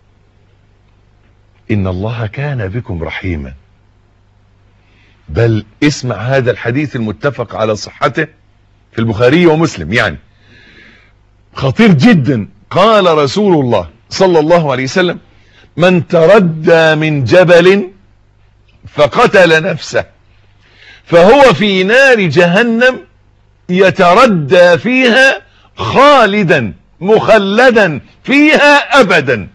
Speaker 2: ان الله كان بكم رحيما بل اسمع هذا الحديث المتفق على صحته في البخاري ومسلم يعني خطير جدا قال رسول الله صلى الله عليه وسلم من تردى من جبل فقتل نفسه فهو في نار جهنم يتردى فيها خالدا مخلدا فيها ابدا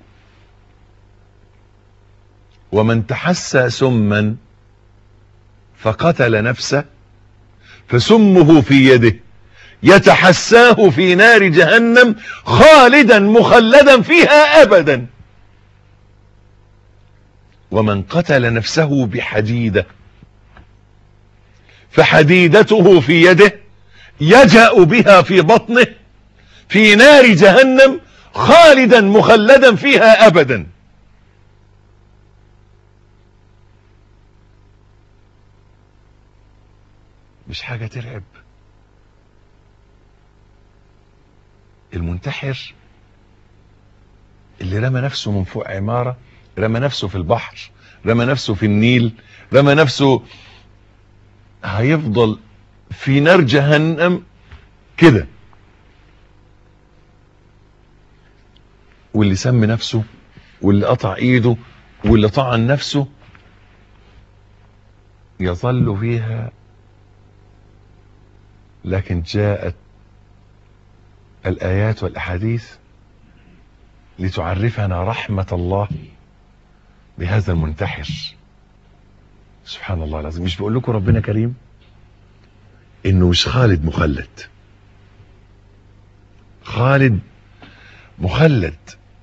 Speaker 2: ومن تحسى سما فقتل نفسه فسمه في يده يتحساه في نار جهنم خالدا مخلدا فيها ابدا ومن قتل نفسه بحديده فحديدته في يده يجأ بها في بطنه في نار جهنم خالدا مخلدا فيها ابدا مش حاجة ترعب المنتحر اللي رمى نفسه من فوق عمارة رمى نفسه في البحر رمى نفسه في النيل رمى نفسه هيفضل في نار جهنم كده واللي سم نفسه واللي قطع ايده واللي طعن نفسه يظل فيها لكن جاءت الآيات والأحاديث لتعرفنا رحمة الله بهذا المنتحر سبحان الله العظيم مش بقول لكم ربنا كريم انه مش خالد مخلد خالد مخلد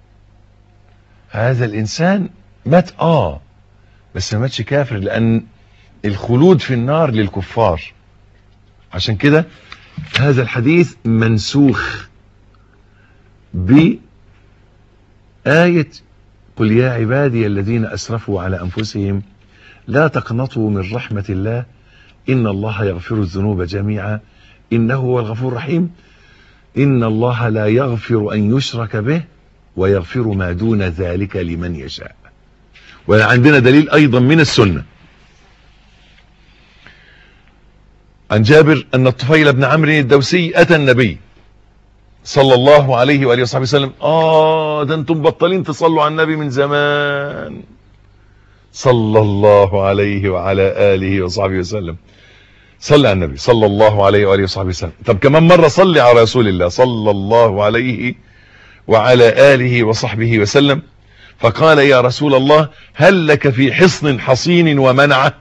Speaker 2: هذا الانسان مات اه بس ما ماتش كافر لان الخلود في النار للكفار عشان كده هذا الحديث منسوخ بآية قل يا عبادي الذين أسرفوا على أنفسهم لا تقنطوا من رحمة الله إن الله يغفر الذنوب جميعا إنه هو الغفور الرحيم إن الله لا يغفر أن يشرك به ويغفر ما دون ذلك لمن يشاء وعندنا دليل أيضا من السنة عن جابر أن الطفيل بن عمرو الدوسي أتى النبي صلى الله عليه وآله وصحبه وسلم آه ده أنتم بطلين تصلوا على النبي من زمان صلى الله عليه وعلى آله وصحبه وسلم صلى على النبي صلى الله عليه وآله وصحبه وسلم طب كمان مرة صلي على رسول الله صلى الله عليه وعلى آله وصحبه وسلم فقال يا رسول الله هل لك في حصن حصين ومنعه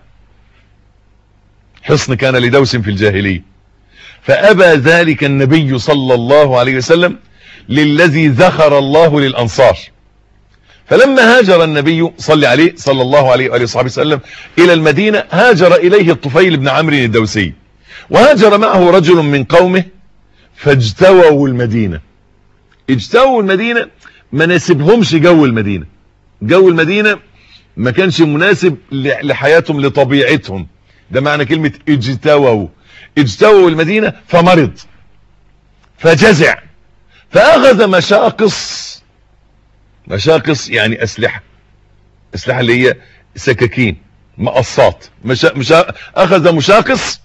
Speaker 2: حصن كان لدوس في الجاهلية فأبى ذلك النبي صلى الله عليه وسلم للذي ذخر الله للأنصار فلما هاجر النبي صلى عليه صلى الله عليه وآله وصحبه وسلم إلى المدينة هاجر إليه الطفيل بن عمرو الدوسي وهاجر معه رجل من قومه فاجتووا المدينة اجتووا المدينة ما ناسبهمش جو المدينة جو المدينة ما كانش مناسب لحياتهم لطبيعتهم ده معنى كلمة اجتووا اجتووا المدينة فمرض فجزع فأخذ مشاقص مشاقص يعني أسلحة أسلحة اللي هي سكاكين مقصات مشا... مشا... أخذ مشاقص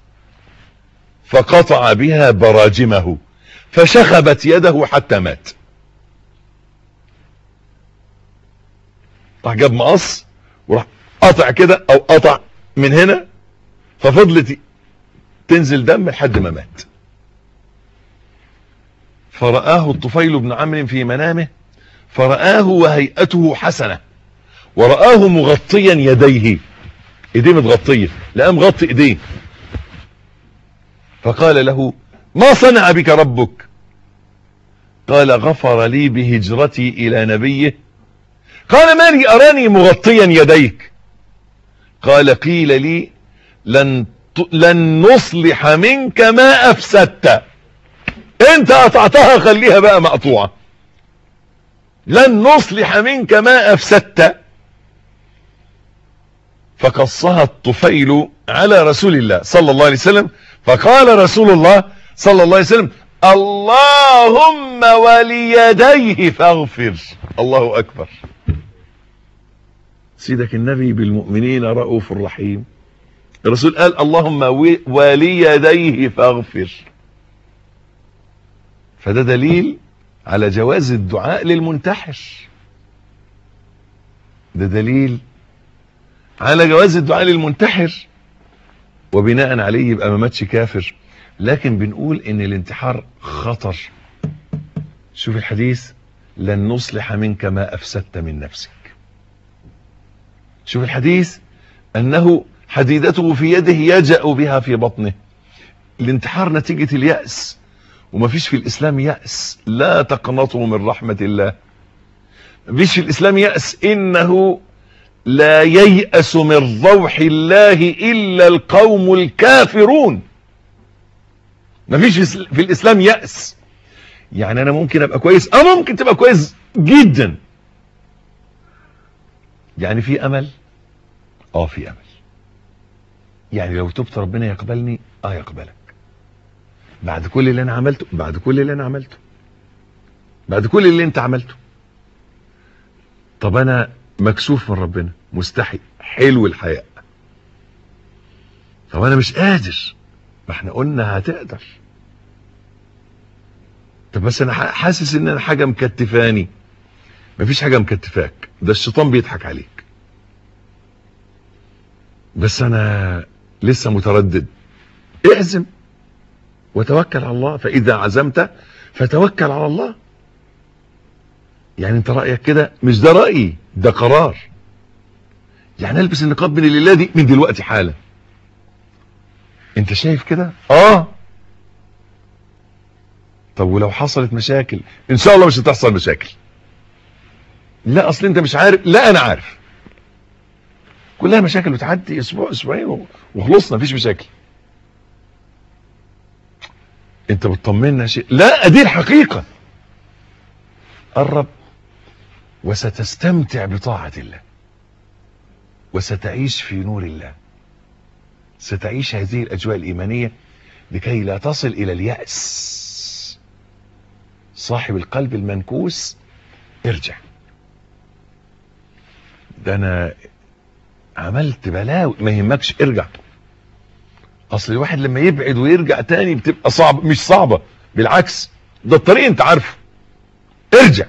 Speaker 2: فقطع بها براجمه فشخبت يده حتى مات راح جاب مقص وراح قطع كده او قطع من هنا ففضلت تنزل دم لحد ما مات فرآه الطفيل بن عمرو في منامه فرآه وهيئته حسنة ورآه مغطيا يديه ايديه متغطية لقى مغطي ايديه فقال له ما صنع بك ربك قال غفر لي بهجرتي الى نبيه قال ما لي اراني مغطيا يديك قال قيل لي لن لن نصلح منك ما افسدت انت قطعتها خليها بقى مقطوعه لن نصلح منك ما افسدت فقصها الطفيل على رسول الله صلى الله عليه وسلم فقال رسول الله صلى الله عليه وسلم اللهم وليديه فاغفر الله اكبر سيدك النبي بالمؤمنين رؤوف رحيم الرسول قال اللهم وليديه فاغفر فده دليل على جواز الدعاء للمنتحر ده دليل على جواز الدعاء للمنتحر وبناء عليه يبقى ما ماتش كافر لكن بنقول ان الانتحار خطر شوف الحديث لن نصلح منك ما افسدت من نفسك شوف الحديث انه حديدته في يده يجأ بها في بطنه الانتحار نتيجة اليأس ومفيش في الإسلام يأس لا تقنطوا من رحمة الله مفيش في الإسلام يأس إنه لا ييأس من روح الله إلا القوم الكافرون مفيش في الإسلام يأس يعني أنا ممكن أبقى كويس أه ممكن تبقى كويس جدا يعني في أمل اه في أمل يعني لو تبت ربنا يقبلني اه يقبلك بعد كل اللي انا عملته بعد كل اللي انا عملته بعد كل اللي انت عملته طب انا مكسوف من ربنا مستحي حلو الحياء طب انا مش قادر ما احنا قلنا هتقدر طب بس انا حاسس ان انا حاجه مكتفاني مفيش حاجه مكتفاك ده الشيطان بيضحك عليك بس انا لسه متردد اعزم وتوكل على الله فاذا عزمت فتوكل على الله يعني انت رايك كده مش ده رايي ده قرار يعني البس النقاب من الليله دي من دلوقتي حالا انت شايف كده اه طب ولو حصلت مشاكل ان شاء الله مش هتحصل مشاكل لا اصل انت مش عارف لا انا عارف كلها مشاكل بتعدي اسبوع اسبوعين وخلصنا مفيش مشاكل انت بتطمنا شيء لا دي الحقيقة قرب وستستمتع بطاعة الله وستعيش في نور الله ستعيش هذه الأجواء الإيمانية لكي لا تصل إلى اليأس صاحب القلب المنكوس ارجع ده أنا عملت بلاوي ما يهمكش ارجع اصل الواحد لما يبعد ويرجع تاني بتبقى صعب مش صعبة بالعكس ده الطريق انت عارفه ارجع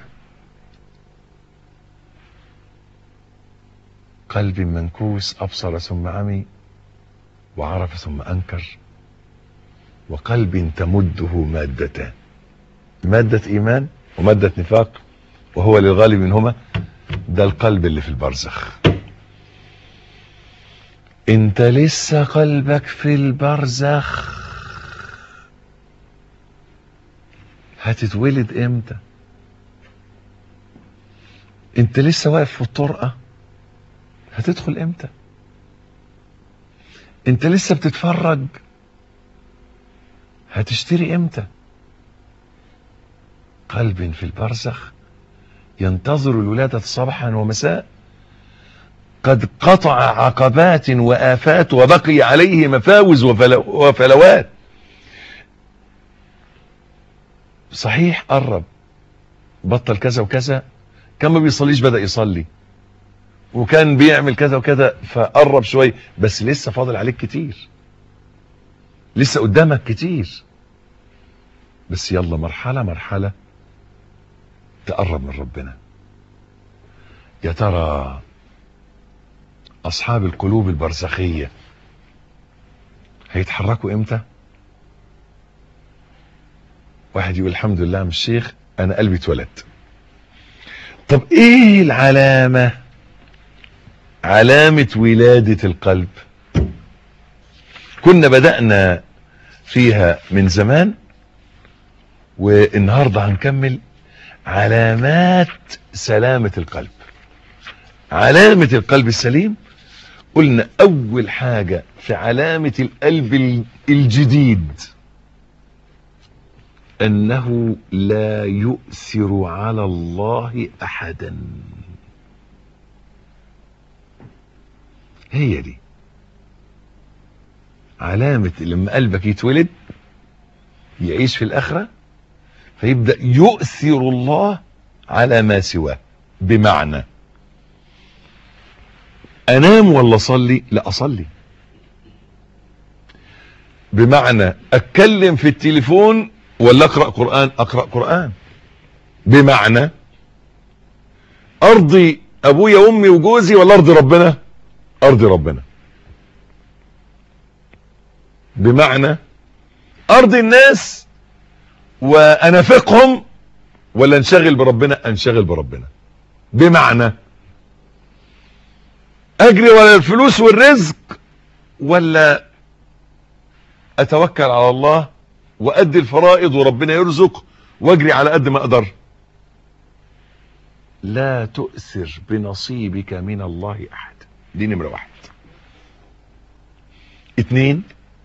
Speaker 2: قلب منكوس ابصر ثم عمي وعرف ثم انكر وقلب تمده مادتان مادة ايمان ومادة نفاق وهو للغالب منهما ده القلب اللي في البرزخ انت لسه قلبك في البرزخ هتتولد امتى انت لسه واقف في الطرقة هتدخل امتى انت لسه بتتفرج هتشتري امتى قلب في البرزخ ينتظر الولادة صباحا ومساء قد قطع عقبات وآفات وبقي عليه مفاوز وفلو وفلوات صحيح قرب بطل كذا وكذا كان ما بيصليش بدأ يصلي وكان بيعمل كذا وكذا فقرب شوية بس لسه فاضل عليك كتير لسه قدامك كتير بس يلا مرحلة مرحلة تقرب من ربنا يا ترى اصحاب القلوب البرزخية هيتحركوا امتى واحد يقول الحمد لله مش شيخ انا قلبي اتولد طب ايه العلامة علامة ولادة القلب كنا بدأنا فيها من زمان والنهاردة هنكمل علامات سلامة القلب علامة القلب السليم قلنا اول حاجة في علامة القلب الجديد انه لا يؤثر على الله احدا هي دي علامة لما قلبك يتولد يعيش في الاخرة فيبدأ يؤثر الله على ما سواه بمعنى انام ولا اصلي لا اصلي بمعنى اتكلم في التليفون ولا اقرا قران اقرا قران بمعنى ارضي ابويا وامي وجوزي ولا ارضي ربنا ارضي ربنا بمعنى ارضي الناس وانافقهم ولا انشغل بربنا انشغل بربنا بمعنى اجري ولا الفلوس والرزق ولا اتوكل على الله وادي الفرائض وربنا يرزق واجري على قد ما اقدر لا تؤثر بنصيبك من الله احد دي نمرة واحد اتنين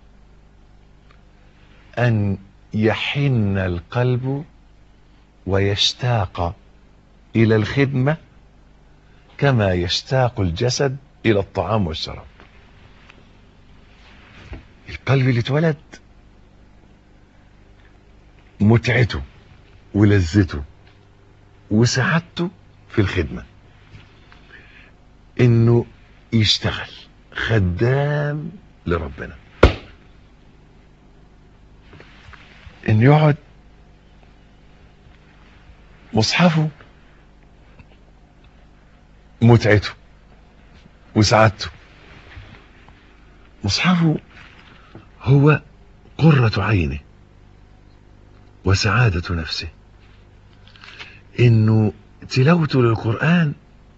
Speaker 2: ان يحن القلب ويشتاق الى الخدمة كما يشتاق الجسد الى الطعام والشراب القلب اللي اتولد متعته ولذته وسعادته في الخدمة انه يشتغل خدام لربنا انه يقعد مصحفه متعته وسعادته مصحفه هو قرة عينه وسعادة نفسه انه تلاوته للقرآن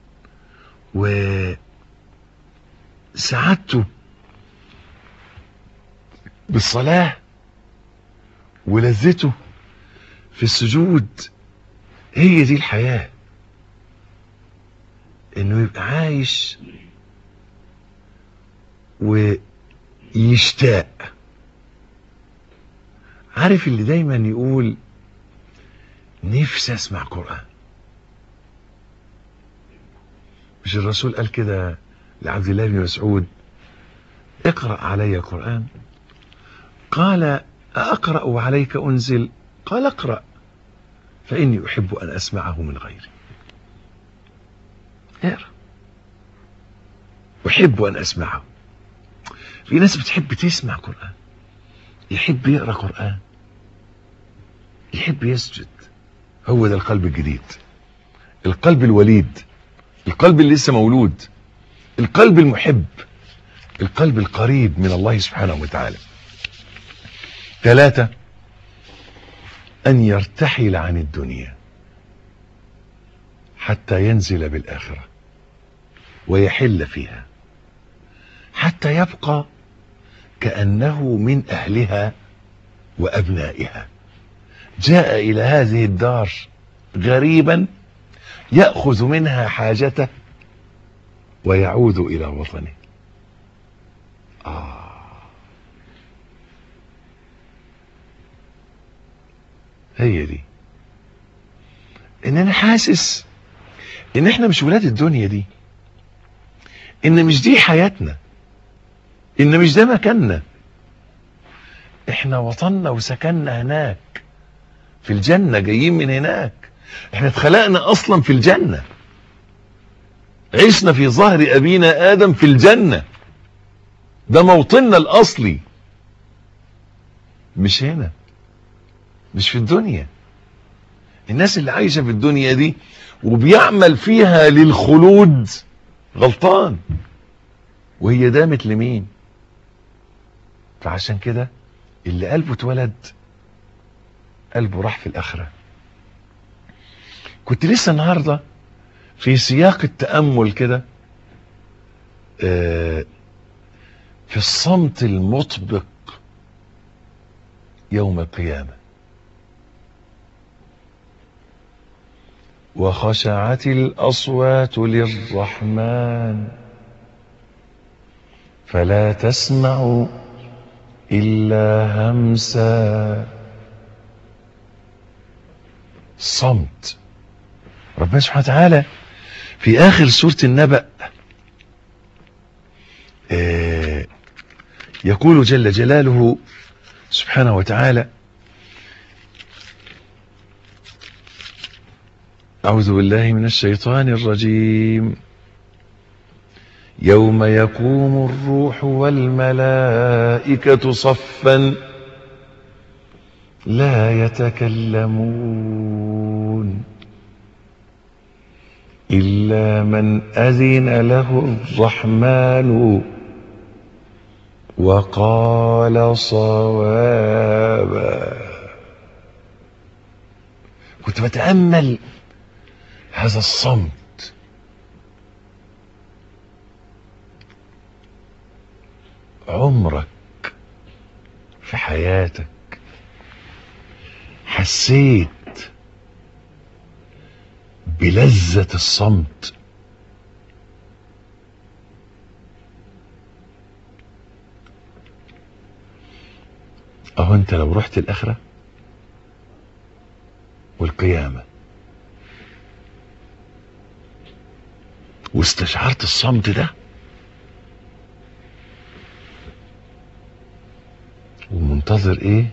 Speaker 2: وسعادته بالصلاة ولذته في السجود هي دي الحياة انه يبقى عايش ويشتاق عارف اللي دايما يقول نفسي اسمع قرآن مش الرسول قال كده لعبد الله بن مسعود اقرأ علي قرآن قال أقرأ وعليك أنزل قال اقرأ فإني أحب أن أسمعه من غيري اقرأ أحب أن أسمعه في ناس بتحب تسمع قرآن يحب يقرأ قرآن يحب يسجد هو ده القلب الجديد القلب الوليد القلب اللي لسه مولود القلب المحب القلب القريب من الله سبحانه وتعالى ثلاثة أن يرتحل عن الدنيا حتى ينزل بالآخرة ويحل فيها حتى يبقى كأنه من أهلها وأبنائها جاء إلى هذه الدار غريبا يأخذ منها حاجته ويعود إلى وطنه آه هي دي ان انا حاسس ان احنا مش ولاد الدنيا دي ان مش دي حياتنا ان مش ده مكاننا احنا وطننا وسكننا هناك في الجنة جايين من هناك احنا اتخلقنا اصلا في الجنة عشنا في ظهر ابينا ادم في الجنة ده موطننا الاصلي مش هنا مش في الدنيا الناس اللي عايشة في الدنيا دي وبيعمل فيها للخلود غلطان وهي دامت لمين فعشان كده اللي قلبه اتولد قلبه راح في الآخرة كنت لسه النهاردة في سياق التأمل كده آه، في الصمت المطبق يوم القيامة وخشعت الأصوات للرحمن فلا تسمع إلا همسا صمت ربنا سبحانه وتعالى في آخر سورة النبأ آه، يقول جل جلاله سبحانه وتعالى أعوذ بالله من الشيطان الرجيم يوم يقوم الروح والملائكة صفا لا يتكلمون إلا من أذن له الرحمن وقال صوابا كنت بتأمل هذا الصمت عمرك في حياتك حسيت بلذة الصمت اهو انت لو رحت الاخرة والقيامة واستشعرت الصمت ده ومنتظر ايه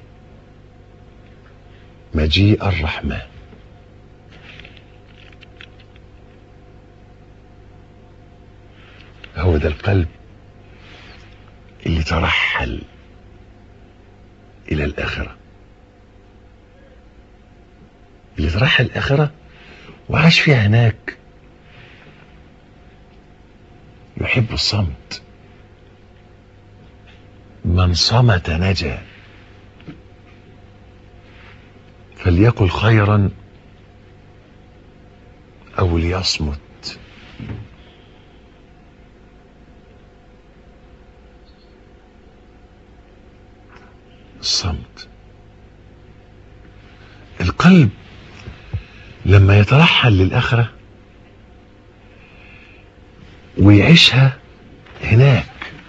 Speaker 2: مجيء الرحمن هو ده القلب اللي ترحل الى الاخره اللي ترحل الاخره وعاش فيها هناك يحب الصمت من صمت نجا فليقل خيرا او ليصمت الصمت القلب لما يترحل للآخرة ويعيشها هناك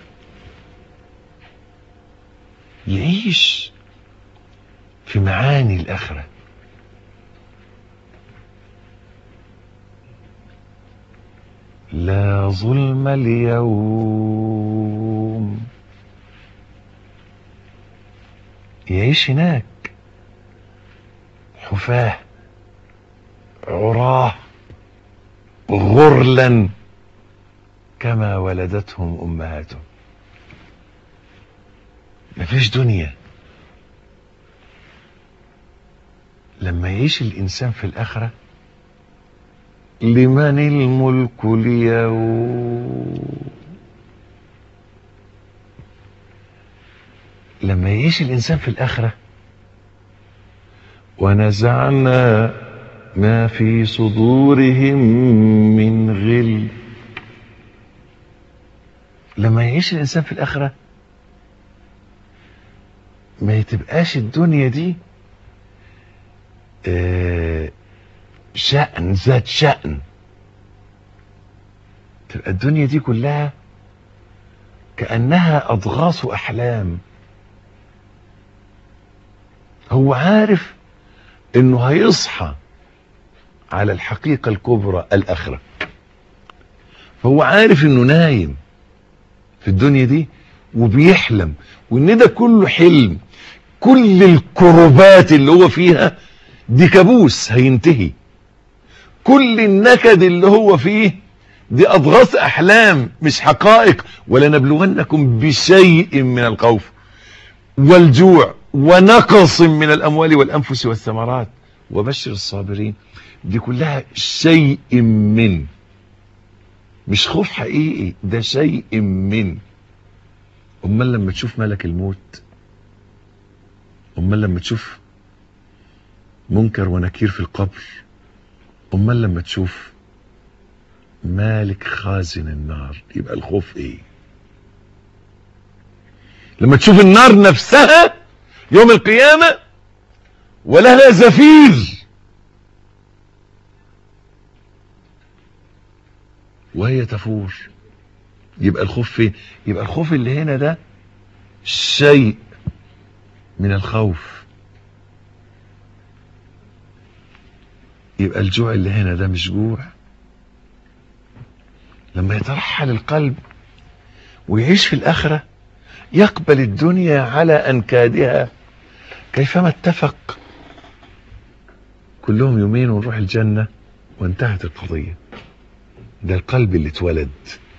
Speaker 2: يعيش في معاني الآخرة لا ظلم اليوم يعيش هناك حفاه عراه غرلا كما ولدتهم امهاتهم مفيش دنيا لما يعيش الانسان في الاخره لمن الملك اليوم لما يعيش الانسان في الاخره ونزعنا ما في صدورهم من غل لما يعيش الانسان في الاخره ما تبقاش الدنيا دي آه، شأن ذات شأن تبقى الدنيا دي كلها كأنها أضغاث أحلام هو عارف انه هيصحى على الحقيقة الكبرى الآخرة فهو عارف انه نايم في الدنيا دي وبيحلم وان ده كله حلم كل الكربات اللي هو فيها دي كابوس هينتهي كل النكد اللي هو فيه دي اضغاث احلام مش حقائق ولنبلونكم بشيء من الخوف والجوع ونقص من الاموال والانفس والثمرات وبشر الصابرين دي كلها شيء من مش خوف حقيقي ده شيء من امال لما تشوف ملك الموت امال لما تشوف منكر ونكير في القبر امال لما تشوف مالك خازن النار يبقى الخوف ايه لما تشوف النار نفسها يوم القيامة ولها زفير وهي تفور يبقى الخوف فين يبقى الخوف اللي هنا ده شيء من الخوف يبقى الجوع اللي هنا ده مش جوع لما يترحل القلب ويعيش في الآخرة يقبل الدنيا على أنكادها كيفما اتفق كلهم يومين ونروح الجنة وانتهت القضية ده القلب اللي اتولد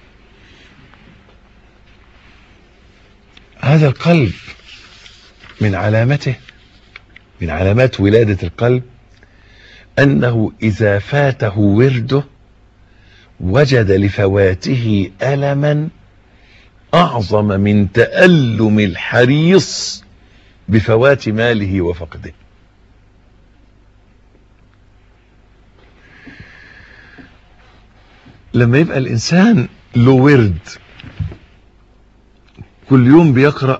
Speaker 2: هذا القلب من علامته من علامات ولادة القلب أنه إذا فاته ورده وجد لفواته ألما أعظم من تألم الحريص بفوات ماله وفقده لما يبقى الإنسان له ورد كل يوم بيقرأ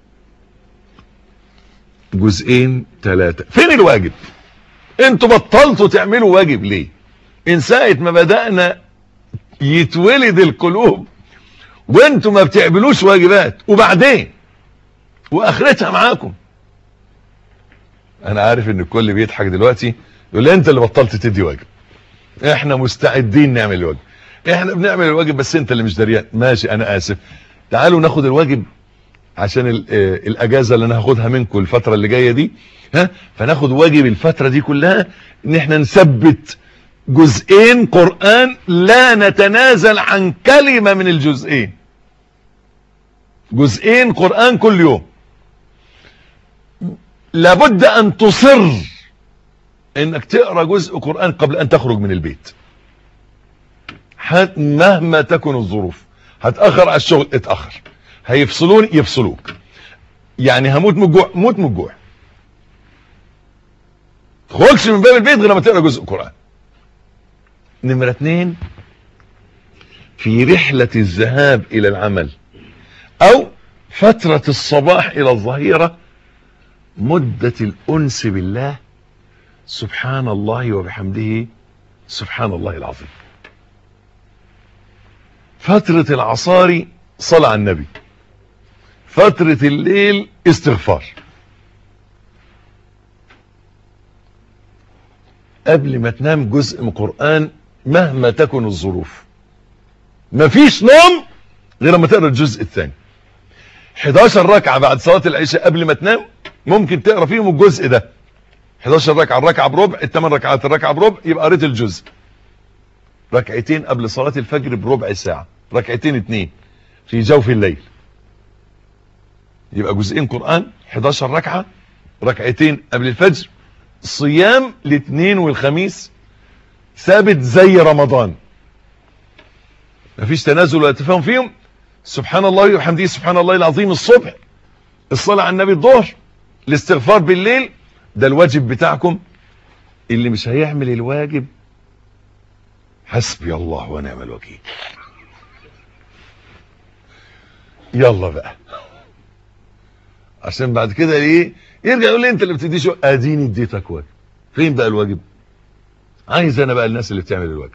Speaker 2: جزئين ثلاثة فين الواجب انتوا بطلتوا تعملوا واجب ليه ان ساعة ما بدأنا يتولد القلوب وانتوا ما بتعملوش واجبات وبعدين واخرتها معاكم انا عارف ان الكل بيضحك دلوقتي يقول لي انت اللي بطلت تدي واجب احنا مستعدين نعمل الواجب احنا بنعمل الواجب بس انت اللي مش دريان ماشي انا اسف تعالوا ناخد الواجب عشان ال- آه، الاجازه اللي انا هاخدها منكم الفتره اللي جايه دي ها فناخد واجب الفتره دي كلها ان احنا نثبت جزئين قران لا نتنازل عن كلمه من الجزئين جزئين قران كل يوم لابد ان تصر انك تقرا جزء قران قبل ان تخرج من البيت حت- مهما تكن الظروف هتاخر على الشغل اتاخر هيفصلوني يفصلوك يعني هموت من الجوع موت من الجوع تخرجش من باب البيت غير لما تقرا جزء قران نمره اتنين في رحله الذهاب الى العمل او فتره الصباح الى الظهيره مده الانس بالله سبحان الله وبحمده سبحان الله العظيم فترة العصاري صلاة على النبي فترة الليل استغفار قبل ما تنام جزء من قرآن مهما تكن الظروف مفيش نوم غير لما تقرا الجزء الثاني 11 ركعة بعد صلاة العشاء قبل ما تنام ممكن تقرا فيهم الجزء ده 11 ركعة الركعة بربع الثمان ركعات الركعة بربع يبقى قريت الجزء ركعتين قبل صلاة الفجر بربع ساعة ركعتين اتنين في جوف الليل يبقى جزئين قرآن 11 ركعة ركعتين قبل الفجر صيام الاثنين والخميس ثابت زي رمضان مفيش تنازل ولا تفاهم فيهم سبحان الله وبحمده سبحان الله العظيم الصبح الصلاة على النبي الظهر الاستغفار بالليل ده الواجب بتاعكم اللي مش هيعمل الواجب حسبي الله ونعم الوكيل يلا بقى عشان بعد كده ايه يرجع يقول لي انت اللي بتديش واجب. اديني اديتك واجب فين بقى الواجب عايز انا بقى الناس اللي بتعمل الواجب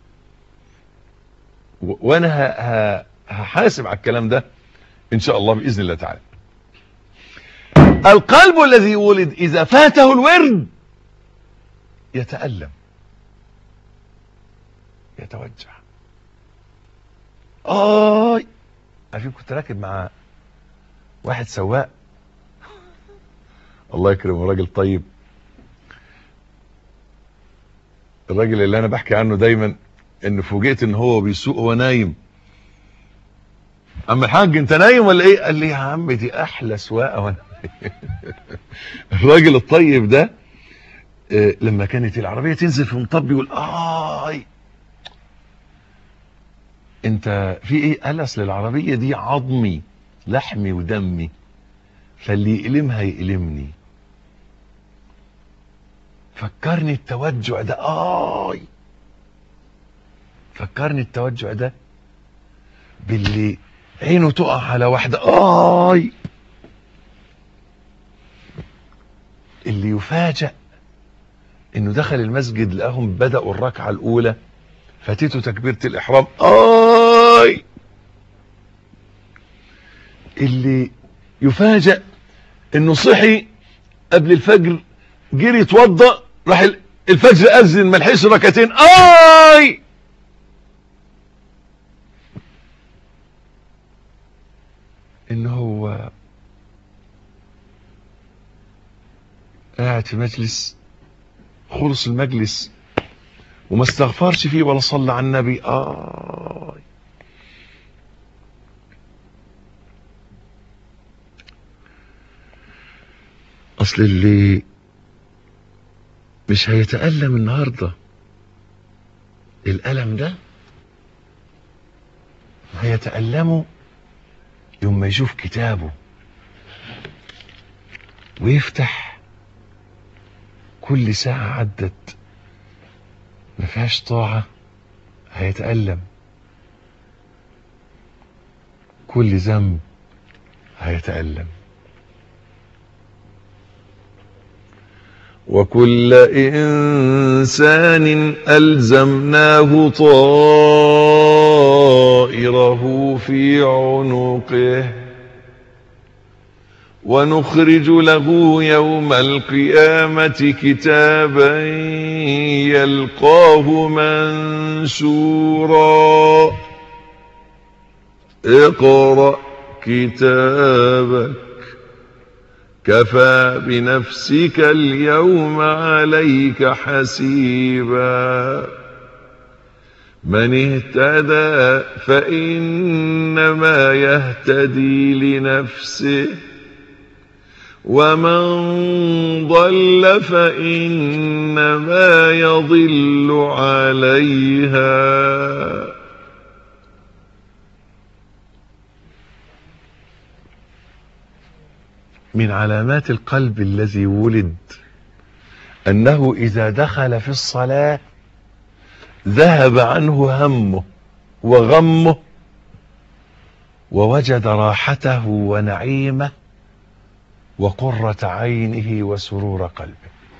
Speaker 2: و- وانا ه- ه- هحاسب على الكلام ده ان شاء الله باذن الله تعالى القلب الذي ولد اذا فاته الورد يتألم يتوجع آي عارفين كنت راكب مع واحد سواق الله يكرمه راجل طيب الراجل اللي انا بحكي عنه دايما ان فوجئت ان هو بيسوق وهو نايم اما الحاج انت نايم ولا ايه قال لي يا عم دي احلى سواقه وانا الراجل الطيب ده آه، لما كانت العربيه تنزل في مطب يقول اي انت في ايه قال اصل العربيه دي عظمي لحمي ودمي فاللي يقلمها يقلمني فكرني التوجع ده اي فكرني التوجع ده باللي عينه تقع على واحده اي اللي يفاجأ انه دخل المسجد لقاهم بدأوا الركعة الاولى فاتته تكبيرة الاحرام اي اللي يفاجأ انه صحي قبل الفجر جري يتوضا راح ال- الفجر اذن ما لحقش ركعتين اي ان هو قاعد في مجلس خلص المجلس وما استغفرش فيه ولا صلى على النبي آه أصل اللي مش هيتألم النهاردة الألم ده هيتألمه يوم ما يشوف كتابه ويفتح كل ساعة عدت ما فيهاش طاعة هيتألم كل ذنب هيتألم وكل إنسان ألزمناه طائره في عنقه ونخرج له يوم القيامة كتابا يلقاه منشورا اقرأ كتابك كفى بنفسك اليوم عليك حسيبا من اهتدى فإنما يهتدي لنفسه ومن ضل فإنما يضل عليها من علامات القلب الذي ولد أنه إذا دخل في الصلاة ذهب عنه همه وغمه ووجد راحته ونعيمه وقرة عينه وسرور قلبه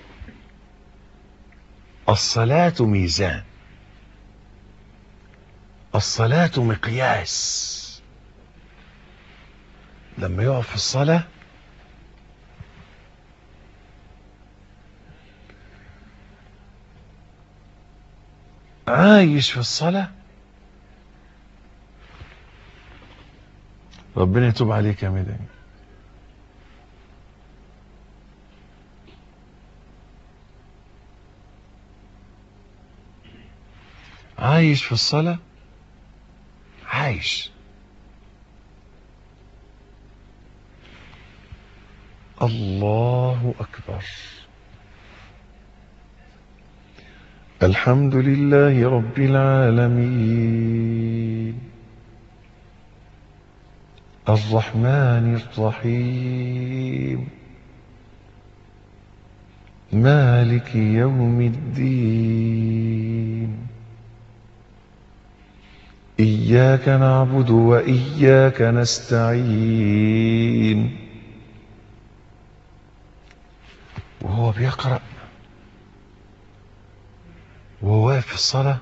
Speaker 2: الصلاة ميزان الصلاة مقياس لما يقف في الصلاة عايش في الصلاة ربنا يتوب عليك يا مدني عايش في الصلاة عايش الله أكبر الحمد لله رب العالمين الرحمن الرحيم مالك يوم الدين إياك نعبد وإياك نستعين وهو بيقرأ وهو واقف في الصلاة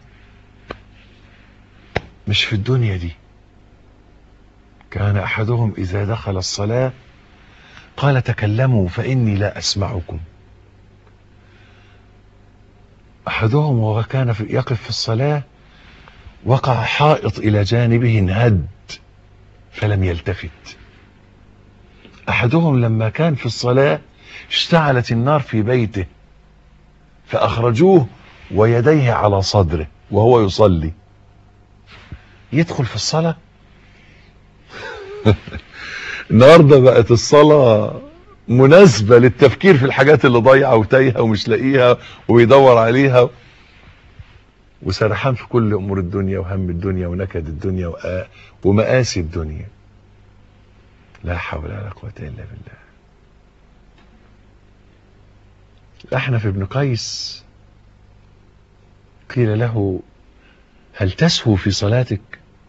Speaker 2: مش في الدنيا دي كان أحدهم إذا دخل الصلاة قال تكلموا فإني لا أسمعكم أحدهم وهو كان في يقف في الصلاة وقع حائط إلى جانبه انهد فلم يلتفت أحدهم لما كان في الصلاة اشتعلت النار في بيته فأخرجوه ويديه على صدره وهو يصلي يدخل في الصلاة النهارده بقت الصلاة مناسبة للتفكير في الحاجات اللي ضايعة وتايهة ومش لاقيها ويدور عليها وسرحان في كل امور الدنيا وهم الدنيا ونكد الدنيا وآ- ومآسي الدنيا لا حول ولا قوة الا بالله احنف بن قيس قيل له هل تسهو في صلاتك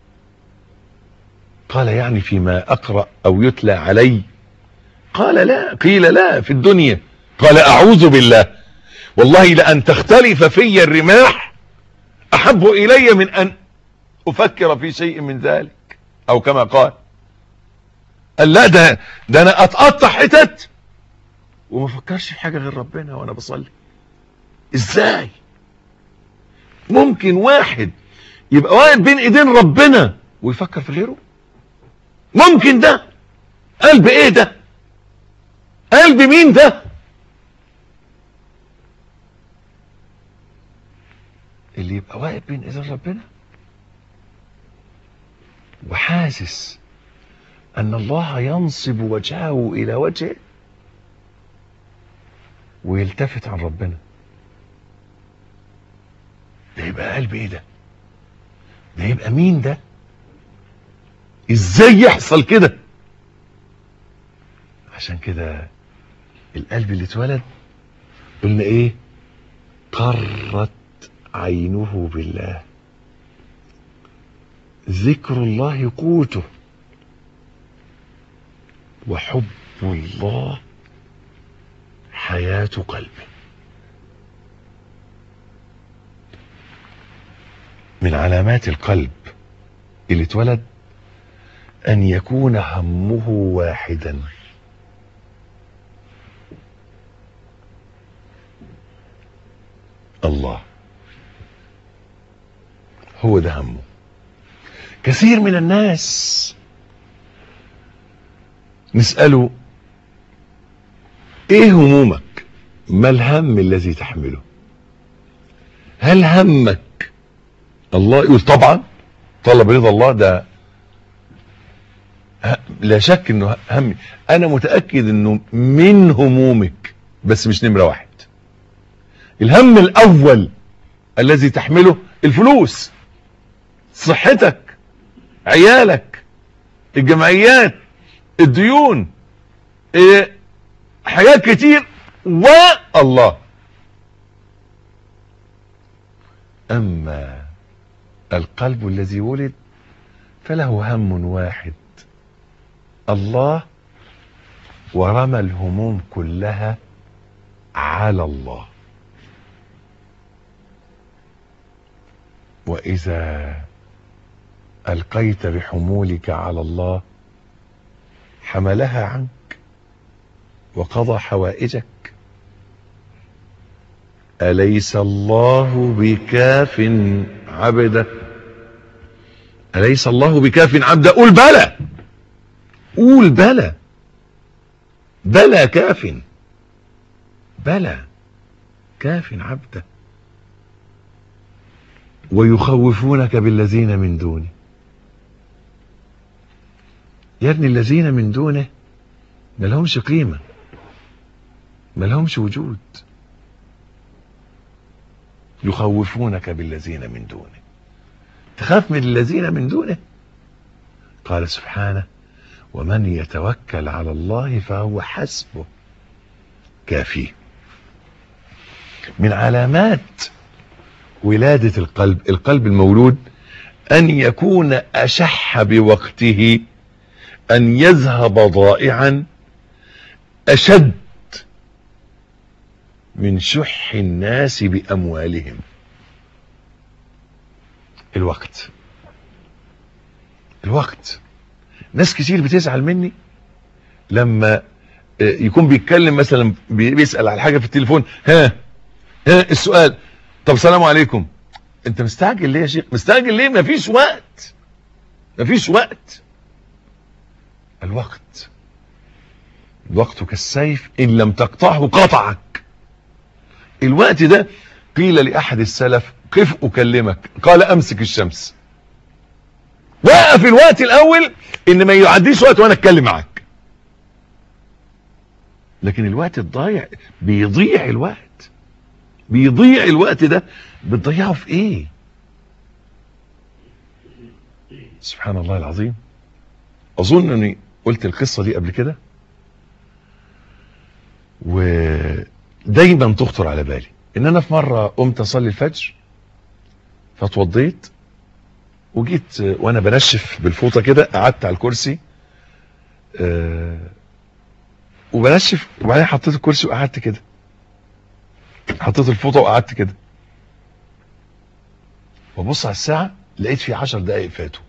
Speaker 2: قال يعني فيما اقرا او يتلى علي قال لا قيل لا في الدنيا قال اعوذ بالله والله لان تختلف في الرماح احب الي من ان افكر في شيء من ذلك او كما قال قال لا ده ده انا اتقطع حتت وما افكرش في حاجه غير ربنا وانا بصلي ازاي ممكن واحد يبقى واقف بين ايدين ربنا ويفكر في غيره ممكن ده قلب ايه ده قلب مين ده اللي يبقى واقف بين ايدين ربنا وحاسس ان الله ينصب وجهه الى وجهه ويلتفت عن ربنا ده يبقى قلب ايه ده ده يبقى مين ده ازاي يحصل كده عشان كده القلب اللي اتولد قلنا ايه قرت عينه بالله ذكر الله قوته وحب الله حياة قلبه من علامات القلب اللي اتولد ان يكون همه واحدا الله هو ده همه كثير من الناس نسأله ايه همومك ما الهم الذي تحمله هل همك الله يقول طبعا طلب رضا الله ده ه- لا شك انه همي انا متأكد انه من همومك بس مش نمرة واحد الهم الاول الذي تحمله الفلوس صحتك عيالك الجمعيات الديون إيه حاجات كتير والله اما القلب الذي ولد فله هم واحد الله ورمى الهموم كلها على الله واذا القيت بحمولك على الله حملها عنك وقضى حوائجك اليس الله بكاف عبده اليس الله بكاف عبده قول بلى قول بلى بلى كاف بلى كاف عبده ويخوفونك بالذين من دونه يا ابني الذين من دونه ما لهمش قيمة ما لهمش وجود يخوفونك بالذين من دونه تخاف من الذين من دونه قال سبحانه ومن يتوكل على الله فهو حسبه كافيه من علامات ولادة القلب القلب المولود أن يكون أشح بوقته أن يذهب ضائعا أشد من شح الناس بأموالهم الوقت الوقت ناس كتير بتزعل مني لما يكون بيتكلم مثلا بيسأل على حاجة في التليفون ها ها السؤال طب سلام عليكم انت مستعجل ليه يا شيخ مستعجل ليه مفيش وقت مفيش وقت الوقت الوقت كالسيف ان لم تقطعه قطعك الوقت ده قيل لاحد السلف قف اكلمك قال امسك الشمس وقف الوقت الاول ان ما يعديش وقت وانا اتكلم معاك لكن الوقت الضايع بيضيع الوقت بيضيع الوقت ده بتضيعه في ايه سبحان الله العظيم اظن اني قلت القصة دي قبل كده ودايما تخطر على بالي ان انا في مرة قمت اصلي الفجر فاتوضيت وجيت وانا بنشف بالفوطة كده قعدت على الكرسي أه وبنشف وبعدين حطيت الكرسي وقعدت كده حطيت الفوطة وقعدت كده وبص على الساعة لقيت في عشر دقايق فاتوا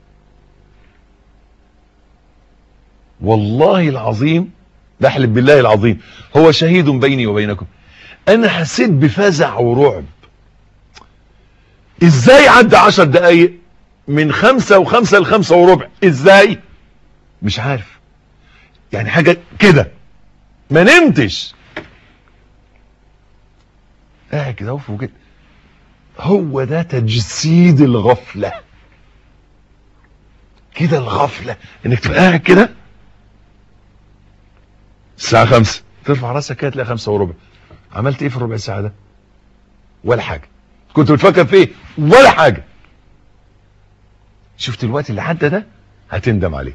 Speaker 2: والله العظيم بحلف بالله العظيم هو شهيد بيني وبينكم انا حسيت بفزع ورعب ازاي عدى عشر دقايق من خمسة وخمسة لخمسة وربع ازاي مش عارف يعني حاجة كده ما نمتش قاعد كده وفوق كده هو ده تجسيد الغفلة كده الغفلة انك تبقى قاعد كده الساعة خمسة ترفع راسك كده تلاقي خمسة وربع عملت ايه في الربع ساعة ده ولا حاجة كنت بتفكر في ايه ولا حاجة شفت الوقت اللي عدى ده هتندم عليه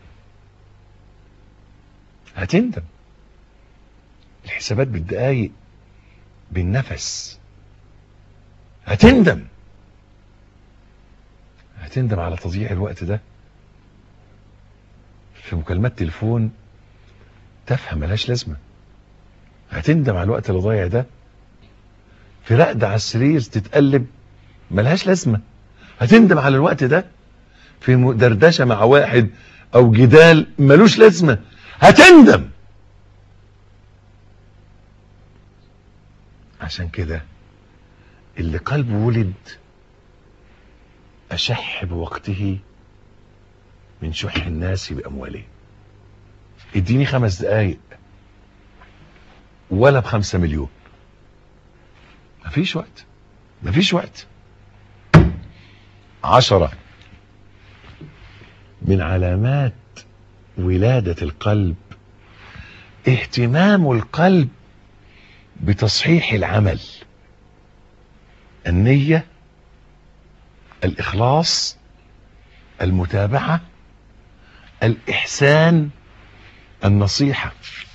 Speaker 2: هتندم الحسابات بالدقايق بالنفس هتندم هتندم على تضييع الوقت ده في مكالمات تليفون تافهه ملهاش لازمه هتندم على الوقت اللي ضايع ده في رقدة على السرير تتقلب ملهاش لازمه هتندم على الوقت ده في م- دردشه مع واحد او جدال ملوش لازمه هتندم عشان كده اللي قلبه ولد أشح بوقته من شح الناس بأمواله اديني خمس دقايق ولا بخمسة مليون مفيش وقت مفيش وقت عشرة من علامات ولادة القلب اهتمام القلب بتصحيح العمل النية الإخلاص المتابعة الإحسان النصيحة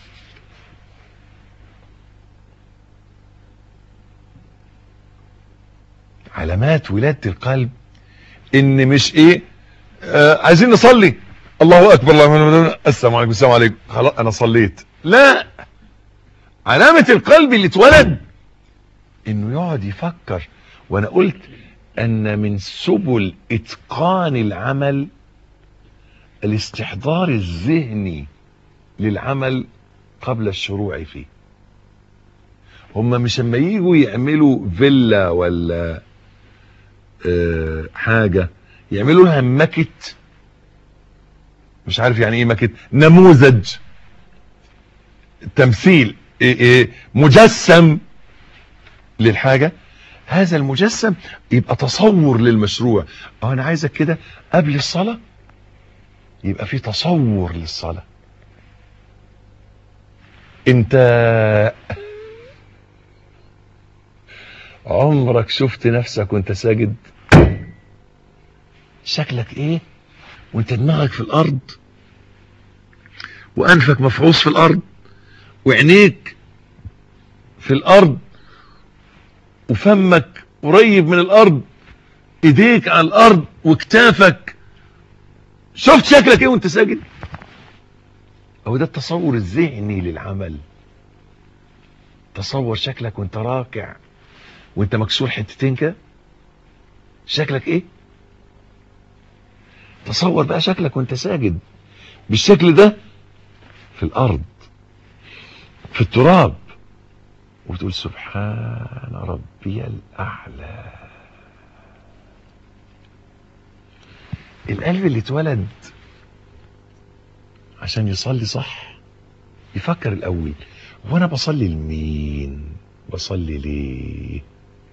Speaker 2: علامات ولادة القلب ان مش ايه آه عايزين نصلي الله اكبر الله أكبر. السلام عليكم السلام عليكم خلاص انا صليت لا علامة القلب اللي اتولد انه يقعد يفكر وانا قلت ان من سبل اتقان العمل الاستحضار الذهني للعمل قبل الشروع فيه هم مش لما يجوا يعملوا فيلا ولا آه حاجة يعملوا لها ماكت مش عارف يعني ايه ماكت نموذج تمثيل إيه إيه مجسم للحاجة هذا المجسم يبقى تصور للمشروع اه انا عايزك كده قبل الصلاة يبقى في تصور للصلاة انت عمرك شفت نفسك وانت ساجد شكلك ايه وانت دماغك في الارض وانفك مفعوص في الارض وعينيك في الارض وفمك قريب من الارض ايديك على الارض وكتافك شفت شكلك ايه وانت ساجد هو ده التصور الذهني للعمل تصور شكلك وانت راكع وانت مكسور حتتين كده شكلك ايه تصور بقى شكلك وانت ساجد بالشكل ده في الارض في التراب وتقول سبحان ربي الاعلى القلب اللي اتولد عشان يصلي صح يفكر الاول وانا بصلي لمين بصلي ليه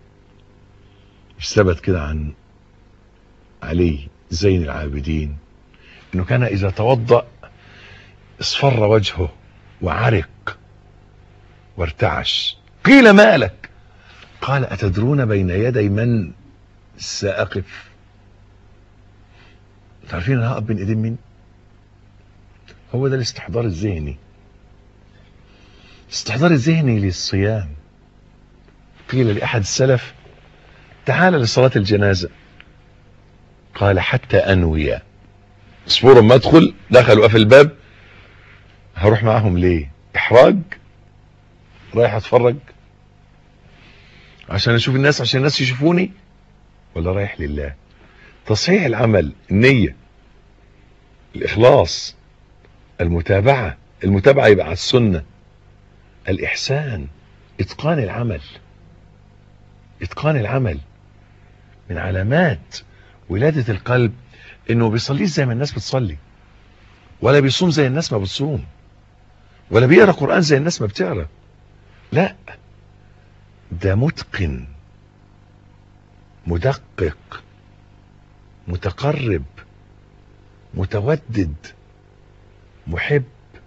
Speaker 2: مش ثبت كده عن علي زين العابدين انه كان اذا توضأ اصفر وجهه وعرق وارتعش قيل ما لك قال اتدرون بين يدي من ساقف تعرفين انا هقف بين ايدين مين هو ده الاستحضار الذهني الاستحضار الذهني للصيام قيل لاحد السلف تعال لصلاة الجنازة قال حتى انوي اصبروا ما ادخل دخل وقف الباب هروح معاهم ليه احراج رايح اتفرج عشان اشوف الناس عشان الناس يشوفوني ولا رايح لله تصحيح العمل النية الاخلاص المتابعة المتابعة يبقى على السنة الاحسان اتقان العمل اتقان العمل من علامات ولادة القلب انه بيصليش زي ما الناس بتصلي ولا بيصوم زي الناس ما بتصوم ولا بيقرا قرآن زي الناس ما بتقرا لا ده متقن مدقق متقرب متودد محب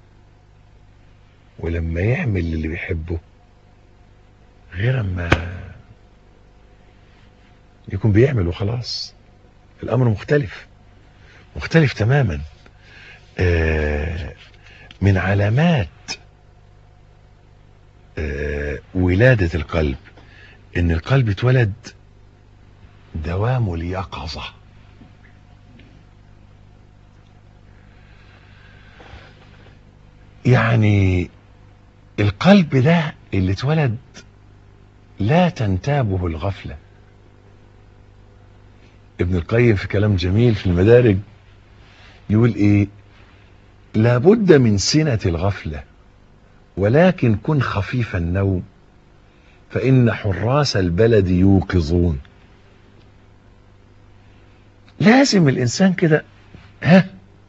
Speaker 2: ولما يعمل اللي بيحبه غير اما يكون بيعمل وخلاص الامر مختلف مختلف تماما آه من علامات آه ولادة القلب ان القلب اتولد دوام اليقظة يعني القلب ده اللي اتولد لا تنتابه الغفلة ابن القيم في كلام جميل في المدارج يقول ايه لابد من سنة الغفلة ولكن كن خفيف النوم فإن حراس البلد يوقظون لازم الإنسان كده ها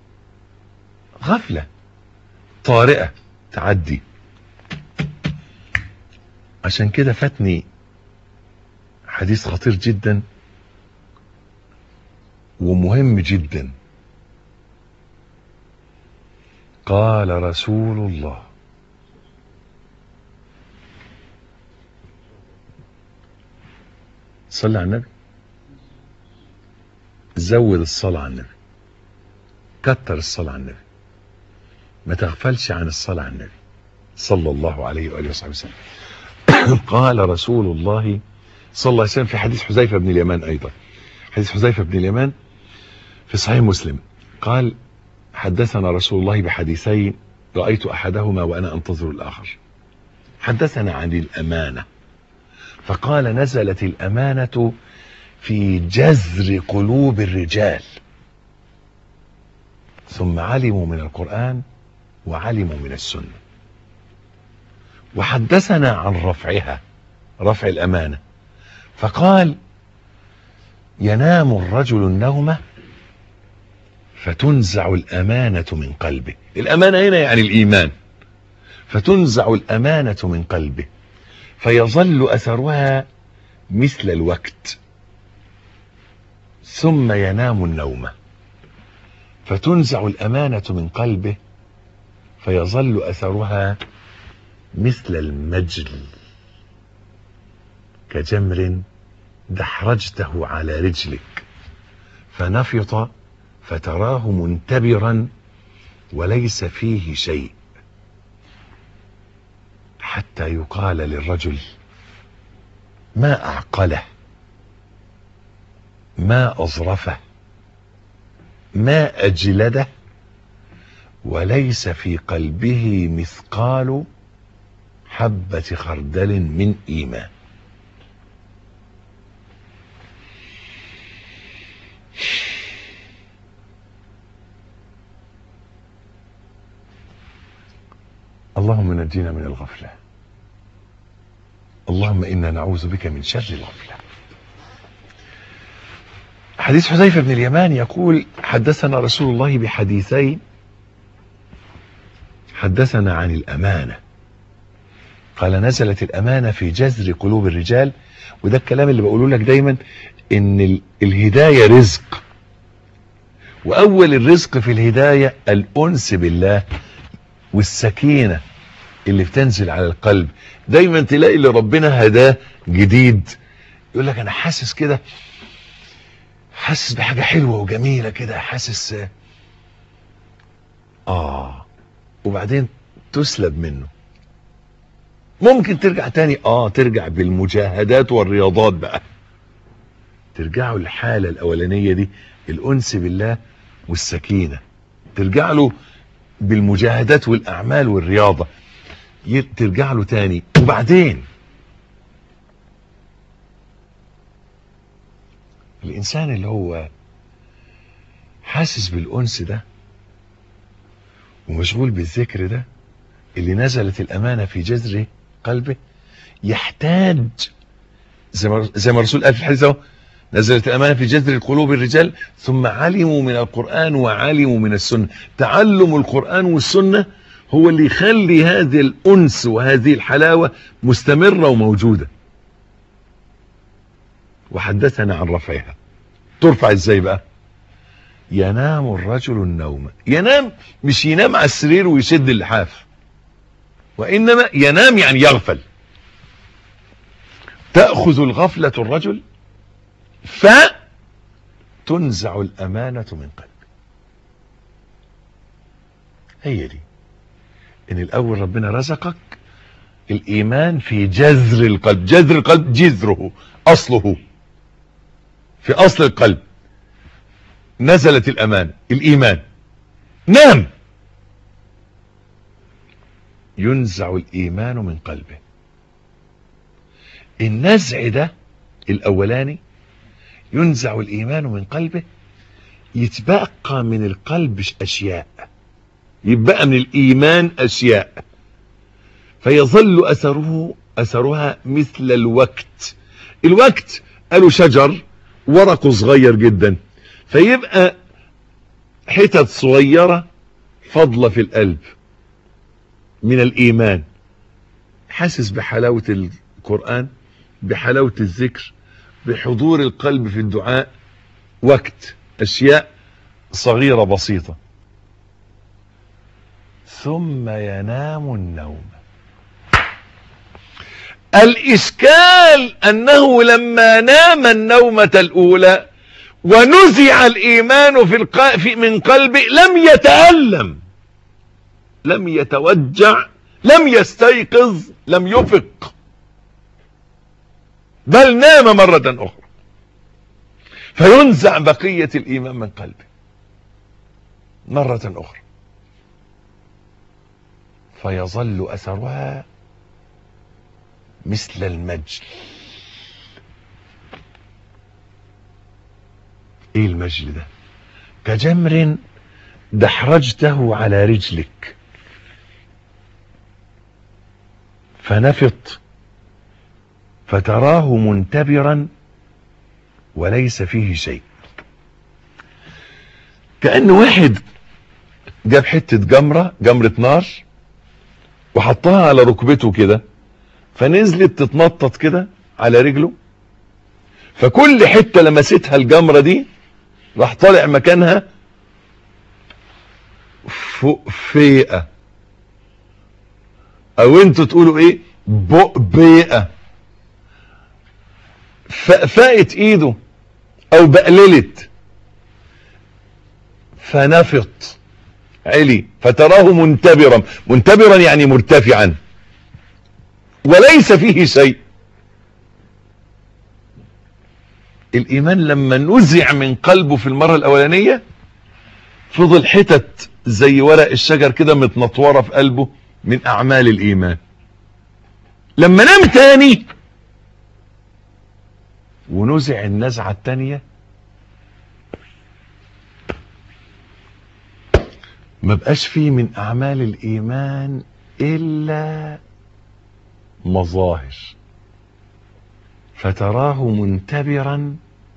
Speaker 2: غفلة طارئة تعدي عشان كده فاتني حديث خطير جدا ومهم جدا قال رسول الله صلى على النبي زود الصلاة على النبي كتر الصلاة على النبي ما تغفلش عن الصلاة على النبي صلى الله عليه وآله وصحبه وسلم قال رسول الله صلى الله عليه وسلم في حديث حذيفة بن اليمان أيضا حديث حذيفة بن اليمان في صحيح مسلم قال حدثنا رسول الله بحديثين رأيت أحدهما وأنا أنتظر الآخر حدثنا عن الأمانة فقال نزلت الأمانة في جذر قلوب الرجال ثم علموا من القرآن وعلموا من السنة وحدثنا عن رفعها رفع الأمانة فقال ينام الرجل النومة فتنزع الأمانة من قلبه الأمانة هنا يعني الإيمان فتنزع الأمانة من قلبه فيظل أثرها مثل الوقت ثم ينام النومة فتنزع الأمانة من قلبه فيظل أثرها مثل المجل كجمر دحرجته على رجلك فنفط فتراه منتبرا وليس فيه شيء حتى يقال للرجل ما أعقله ما أظرفه ما أجلده وليس في قلبه مثقال حبة خردل من إيمان اللهم نجينا من الغفلة اللهم إنا نعوذ بك من شر الغفلة حديث حذيفة بن اليمان يقول حدثنا رسول الله بحديثين حدثنا عن الأمانة قال نزلت الأمانة في جذر قلوب الرجال وده الكلام اللي بقوله لك دايما ان ال- الهداية رزق واول الرزق في الهداية الانس بالله والسكينة اللي بتنزل على القلب دايما تلاقي اللي ربنا هداه جديد يقول لك انا حاسس كده حاسس بحاجة حلوة وجميلة كده حاسس اه وبعدين تسلب منه ممكن ترجع تاني اه ترجع بالمجاهدات والرياضات بقى ترجعوا الحالة الاولانية دي الانس بالله والسكينة ترجع له بالمجاهدات والاعمال والرياضة ي- ترجع له تاني وبعدين الانسان اللي هو حاسس بالانس ده ومشغول بالذكر ده اللي نزلت الامانه في جذر قلبه يحتاج زي ما زي ما الرسول قال في الحديث اهو نزلت الامانه في جذر قلوب الرجال ثم علموا من القران وعلموا من السنه تعلم القران والسنه هو اللي يخلي هذه الانس وهذه الحلاوه مستمره وموجوده وحدثنا عن رفعها ترفع ازاي بقى ينام الرجل النوم ينام مش ينام على السرير ويشد اللحاف وانما ينام يعني يغفل تاخذ الغفله الرجل فتنزع الامانه من قلبه هي دي ان الاول ربنا رزقك الايمان في جذر القلب جذر القلب جذره اصله في اصل القلب نزلت الامان الايمان نام ينزع الإيمان من قلبه النزع ده الأولاني ينزع الإيمان من قلبه يتبقى من القلب أشياء يبقى من الإيمان أشياء فيظل أثره أثرها مثل الوقت الوقت قالوا شجر ورقه صغير جدا فيبقى حتت صغيرة فضلة في القلب من الإيمان حاسس بحلاوة القرآن بحلاوة الذكر بحضور القلب في الدعاء وقت أشياء صغيرة بسيطة ثم ينام النوم الإشكال أنه لما نام النومة الأولى ونزع الإيمان في, الق... في من قلبه لم يتألم لم يتوجع لم يستيقظ لم يفق بل نام مرة أخرى فينزع بقية الإيمان من قلبه مرة أخرى فيظل أثرها مثل المجل ايه المجل ده كجمر دحرجته على رجلك فنفط فتراه منتبرا وليس فيه شيء كأن واحد جاب حتة جمرة جمرة نار وحطها على ركبته كده فنزلت تتنطط كده على رجله فكل حتة لمستها الجمرة دي راح طالع مكانها فوق فيئة او انتوا تقولوا ايه بؤبيئة فقفقت ايده او بقللت فنفط علي فتراه منتبرا منتبرا يعني مرتفعا وليس فيه شيء الايمان لما نزع من قلبه في المرة الاولانية فضل حتت زي ورق الشجر كده متنطورة في قلبه من اعمال الايمان لما نام تاني ونزع النزعة التانية ما بقاش فيه من اعمال الايمان الا مظاهر فتراه منتبرا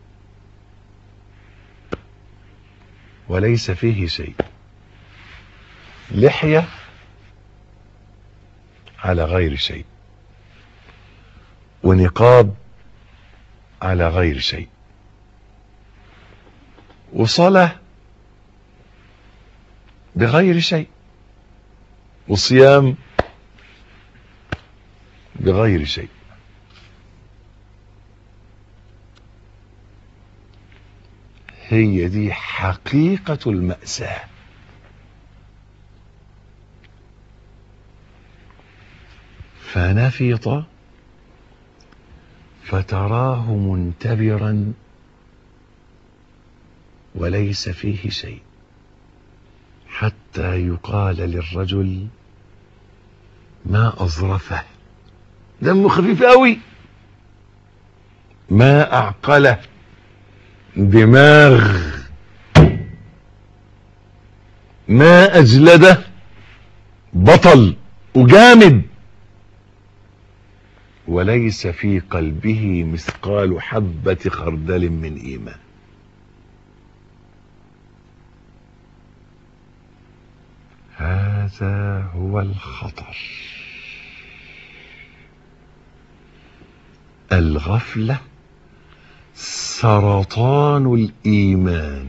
Speaker 2: وليس فيه شيء لحية على غير شيء ونقاب على غير شيء وصلاة بغير شيء وصيام بغير شيء هي دي حقيقة المأساة فنفط فتراه منتبرا وليس فيه شيء حتى يقال للرجل ما أظرفه دمه خفيف قوي ما أعقله دماغ ما أجلده بطل وجامد وليس في قلبه مثقال حبة خردل من إيمان هذا هو الخطر الغفلة سرطان الإيمان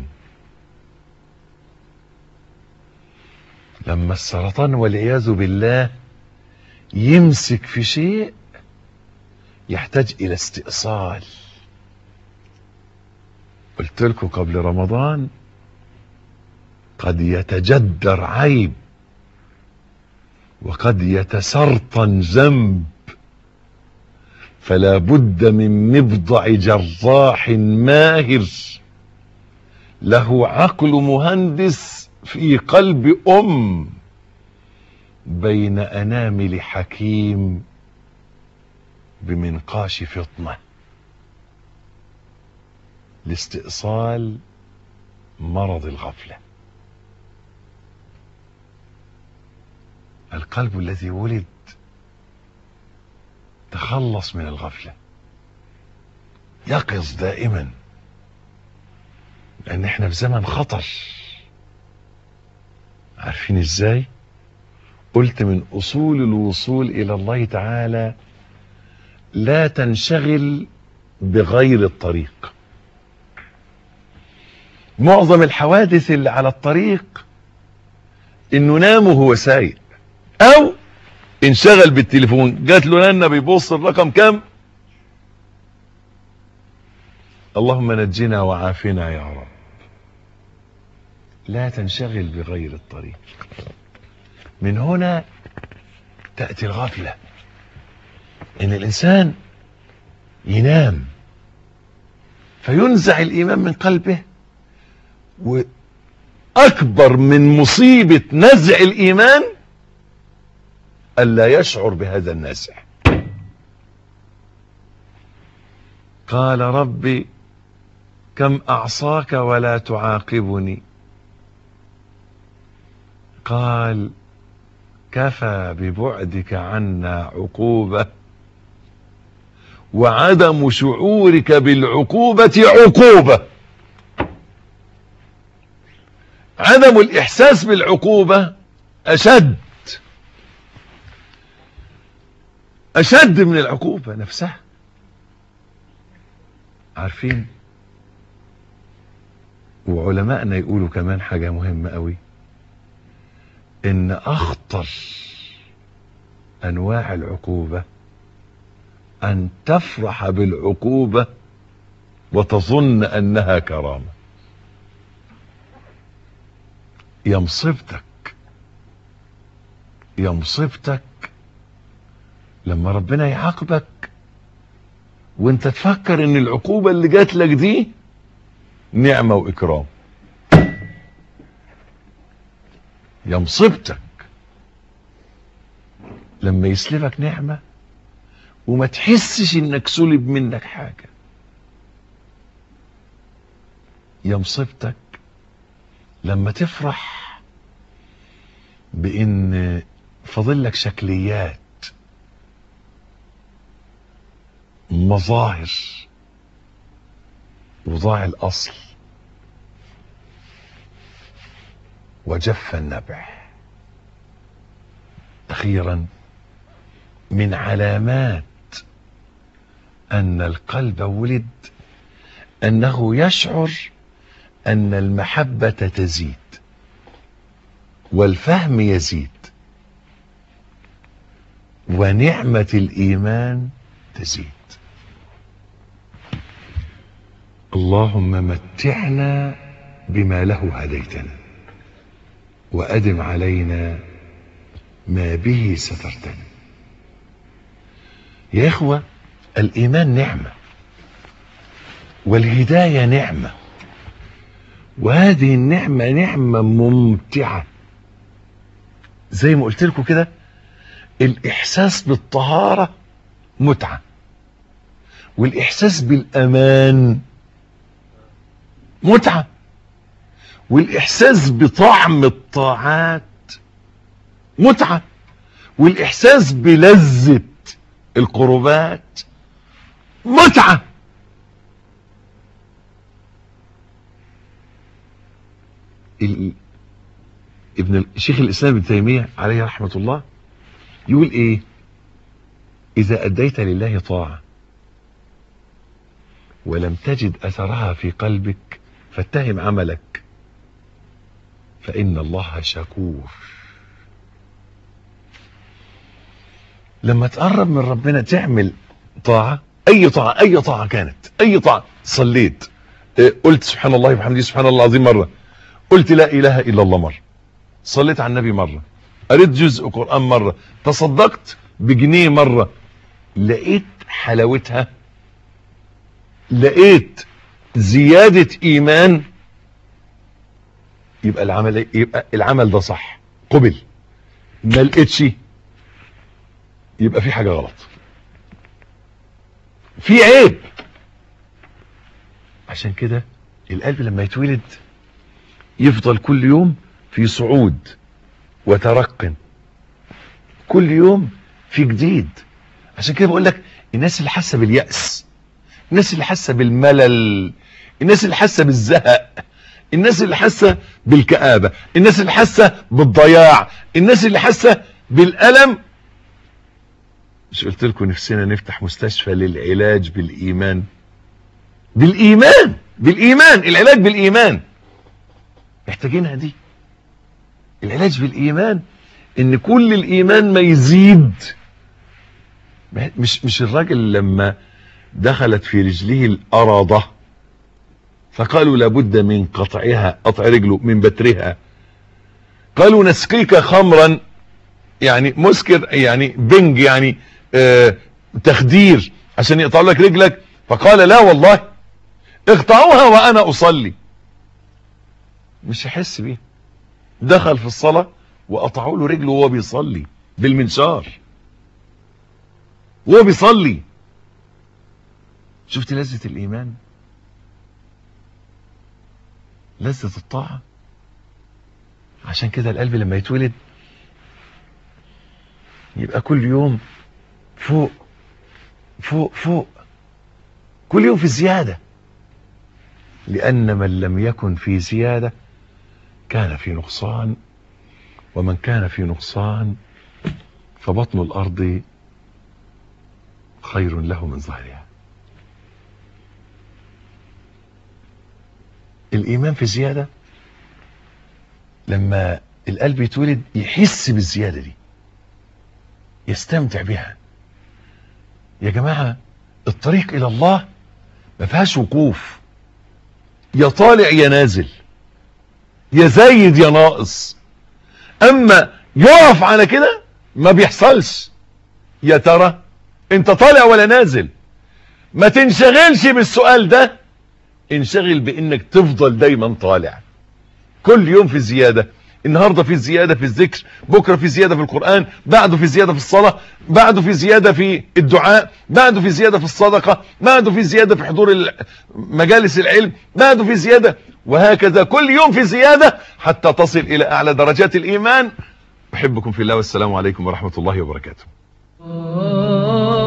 Speaker 2: لما السرطان والعياذ بالله يمسك في شيء يحتاج إلى استئصال قلت لكم قبل رمضان قد يتجدر عيب وقد يتسرطن ذنب فلا بد من مبضع جراح ماهر له عقل مهندس في قلب ام بين أنامل حكيم بمنقاش فطنة لاستئصال مرض الغفلة القلب الذي ولد تخلص من الغفلة يقظ دائما لأن احنا في زمن خطر عارفين ازاي قلت من أصول الوصول إلى الله تعالى لا تنشغل بغير الطريق معظم الحوادث اللي على الطريق انه نام وهو سايق او انشغل بالتليفون جات له لنا بيبص الرقم كام اللهم نجنا وعافنا يا رب لا تنشغل بغير الطريق من هنا تأتي الغفلة ان الانسان ينام فينزع الايمان من قلبه واكبر من مصيبة نزع الايمان الا يشعر بهذا النزع قال ربي كم اعصاك ولا تعاقبني قال كفى ببعدك عنا عقوبة وعدم شعورك بالعقوبة عقوبة عدم الإحساس بالعقوبة أشد أشد من العقوبة نفسها عارفين وعلمائنا يقولوا كمان حاجة مهمة قوي ان اخطر انواع العقوبة ان تفرح بالعقوبة وتظن انها كرامة يا مصيبتك يا مصيبتك لما ربنا يعاقبك وانت تفكر ان العقوبة اللي جات لك دي نعمة واكرام يا مصيبتك لما يسلبك نعمة وما تحسش انك سلب منك حاجة يا مصيبتك لما تفرح بان فاضل لك شكليات مظاهر وضاع الاصل وجف النبع اخيرا من علامات ان القلب ولد انه يشعر ان المحبة تزيد والفهم يزيد ونعمة الايمان تزيد اللهم متعنا بما له هديتنا وأدم علينا ما به سترتنا يا إخوة الإيمان نعمة والهداية نعمة وهذه النعمة نعمة ممتعة زي ما قلت لكم كده الإحساس بالطهارة متعة والإحساس بالأمان متعة والإحساس بطعم الطاعات متعة والإحساس بلذة القربات متعة ال... ابن الشيخ الإسلام ابن تيمية عليه رحمة الله يقول إيه إذا أديت لله طاعة ولم تجد أثرها في قلبك فاتهم عملك فإن الله شكور لما تقرب من ربنا تعمل طاعة أي طاعة أي طاعة كانت أي طاعة صليت قلت سبحان الله وبحمده سبحان الله العظيم مرة قلت لا إله إلا الله مرة صليت على النبي مرة قريت جزء قرآن مرة تصدقت بجنيه مرة لقيت حلاوتها لقيت زيادة إيمان يبقى العمل يبقى العمل ده صح قبل ما لقيتش يبقى في حاجة غلط في عيب عشان كده القلب لما يتولد يفضل كل يوم في صعود وترق كل يوم في جديد عشان كده بقول لك الناس اللي حاسه باليأس الناس اللي حاسه بالملل الناس اللي حاسه بالزهق الناس اللي حاسه بالكآبة الناس اللي حاسه بالضياع الناس اللي حاسه بالألم مش قلت لكم نفسنا نفتح مستشفى للعلاج بالإيمان بالإيمان بالإيمان العلاج بالإيمان محتاجينها دي العلاج بالإيمان ان كل الإيمان ما يزيد مش مش الراجل لما دخلت في رجله الأرضة فقالوا لابد من قطعها قطع رجله من بترها قالوا نسقيك خمرا يعني مسكر يعني بنج يعني آه تخدير عشان يقطعوا لك رجلك فقال لا والله اقطعوها وانا اصلي مش يحس بيه دخل في الصلاة وقطعوا له رجله وهو بيصلي بالمنشار وهو بيصلي شفت لذة الايمان لذة الطاعة عشان كده القلب لما يتولد يبقى كل يوم فوق فوق فوق كل يوم في زيادة لأن من لم يكن في زيادة كان في نقصان ومن كان في نقصان فبطن الأرض خير له من ظهرها الإيمان في زيادة لما القلب يتولد يحس بالزيادة دي يستمتع بها يا جماعة الطريق إلى الله ما فيهاش وقوف يا طالع يا نازل يا زايد يا ناقص اما يقف على كده ما بيحصلش يا ترى انت طالع ولا نازل ما تنشغلش بالسؤال ده انشغل بانك تفضل دايما طالع كل يوم في زيادة النهاردة في زيادة في الذكر بكرة في زيادة في القرآن بعده في زيادة في الصلاة بعده في زيادة في الدعاء بعده في زيادة في الصدقة بعده في زيادة في حضور مجالس العلم بعده في زيادة وهكذا كل يوم في زيادة حتى تصل إلى أعلى درجات الإيمان أحبكم في الله والسلام عليكم ورحمة الله وبركاته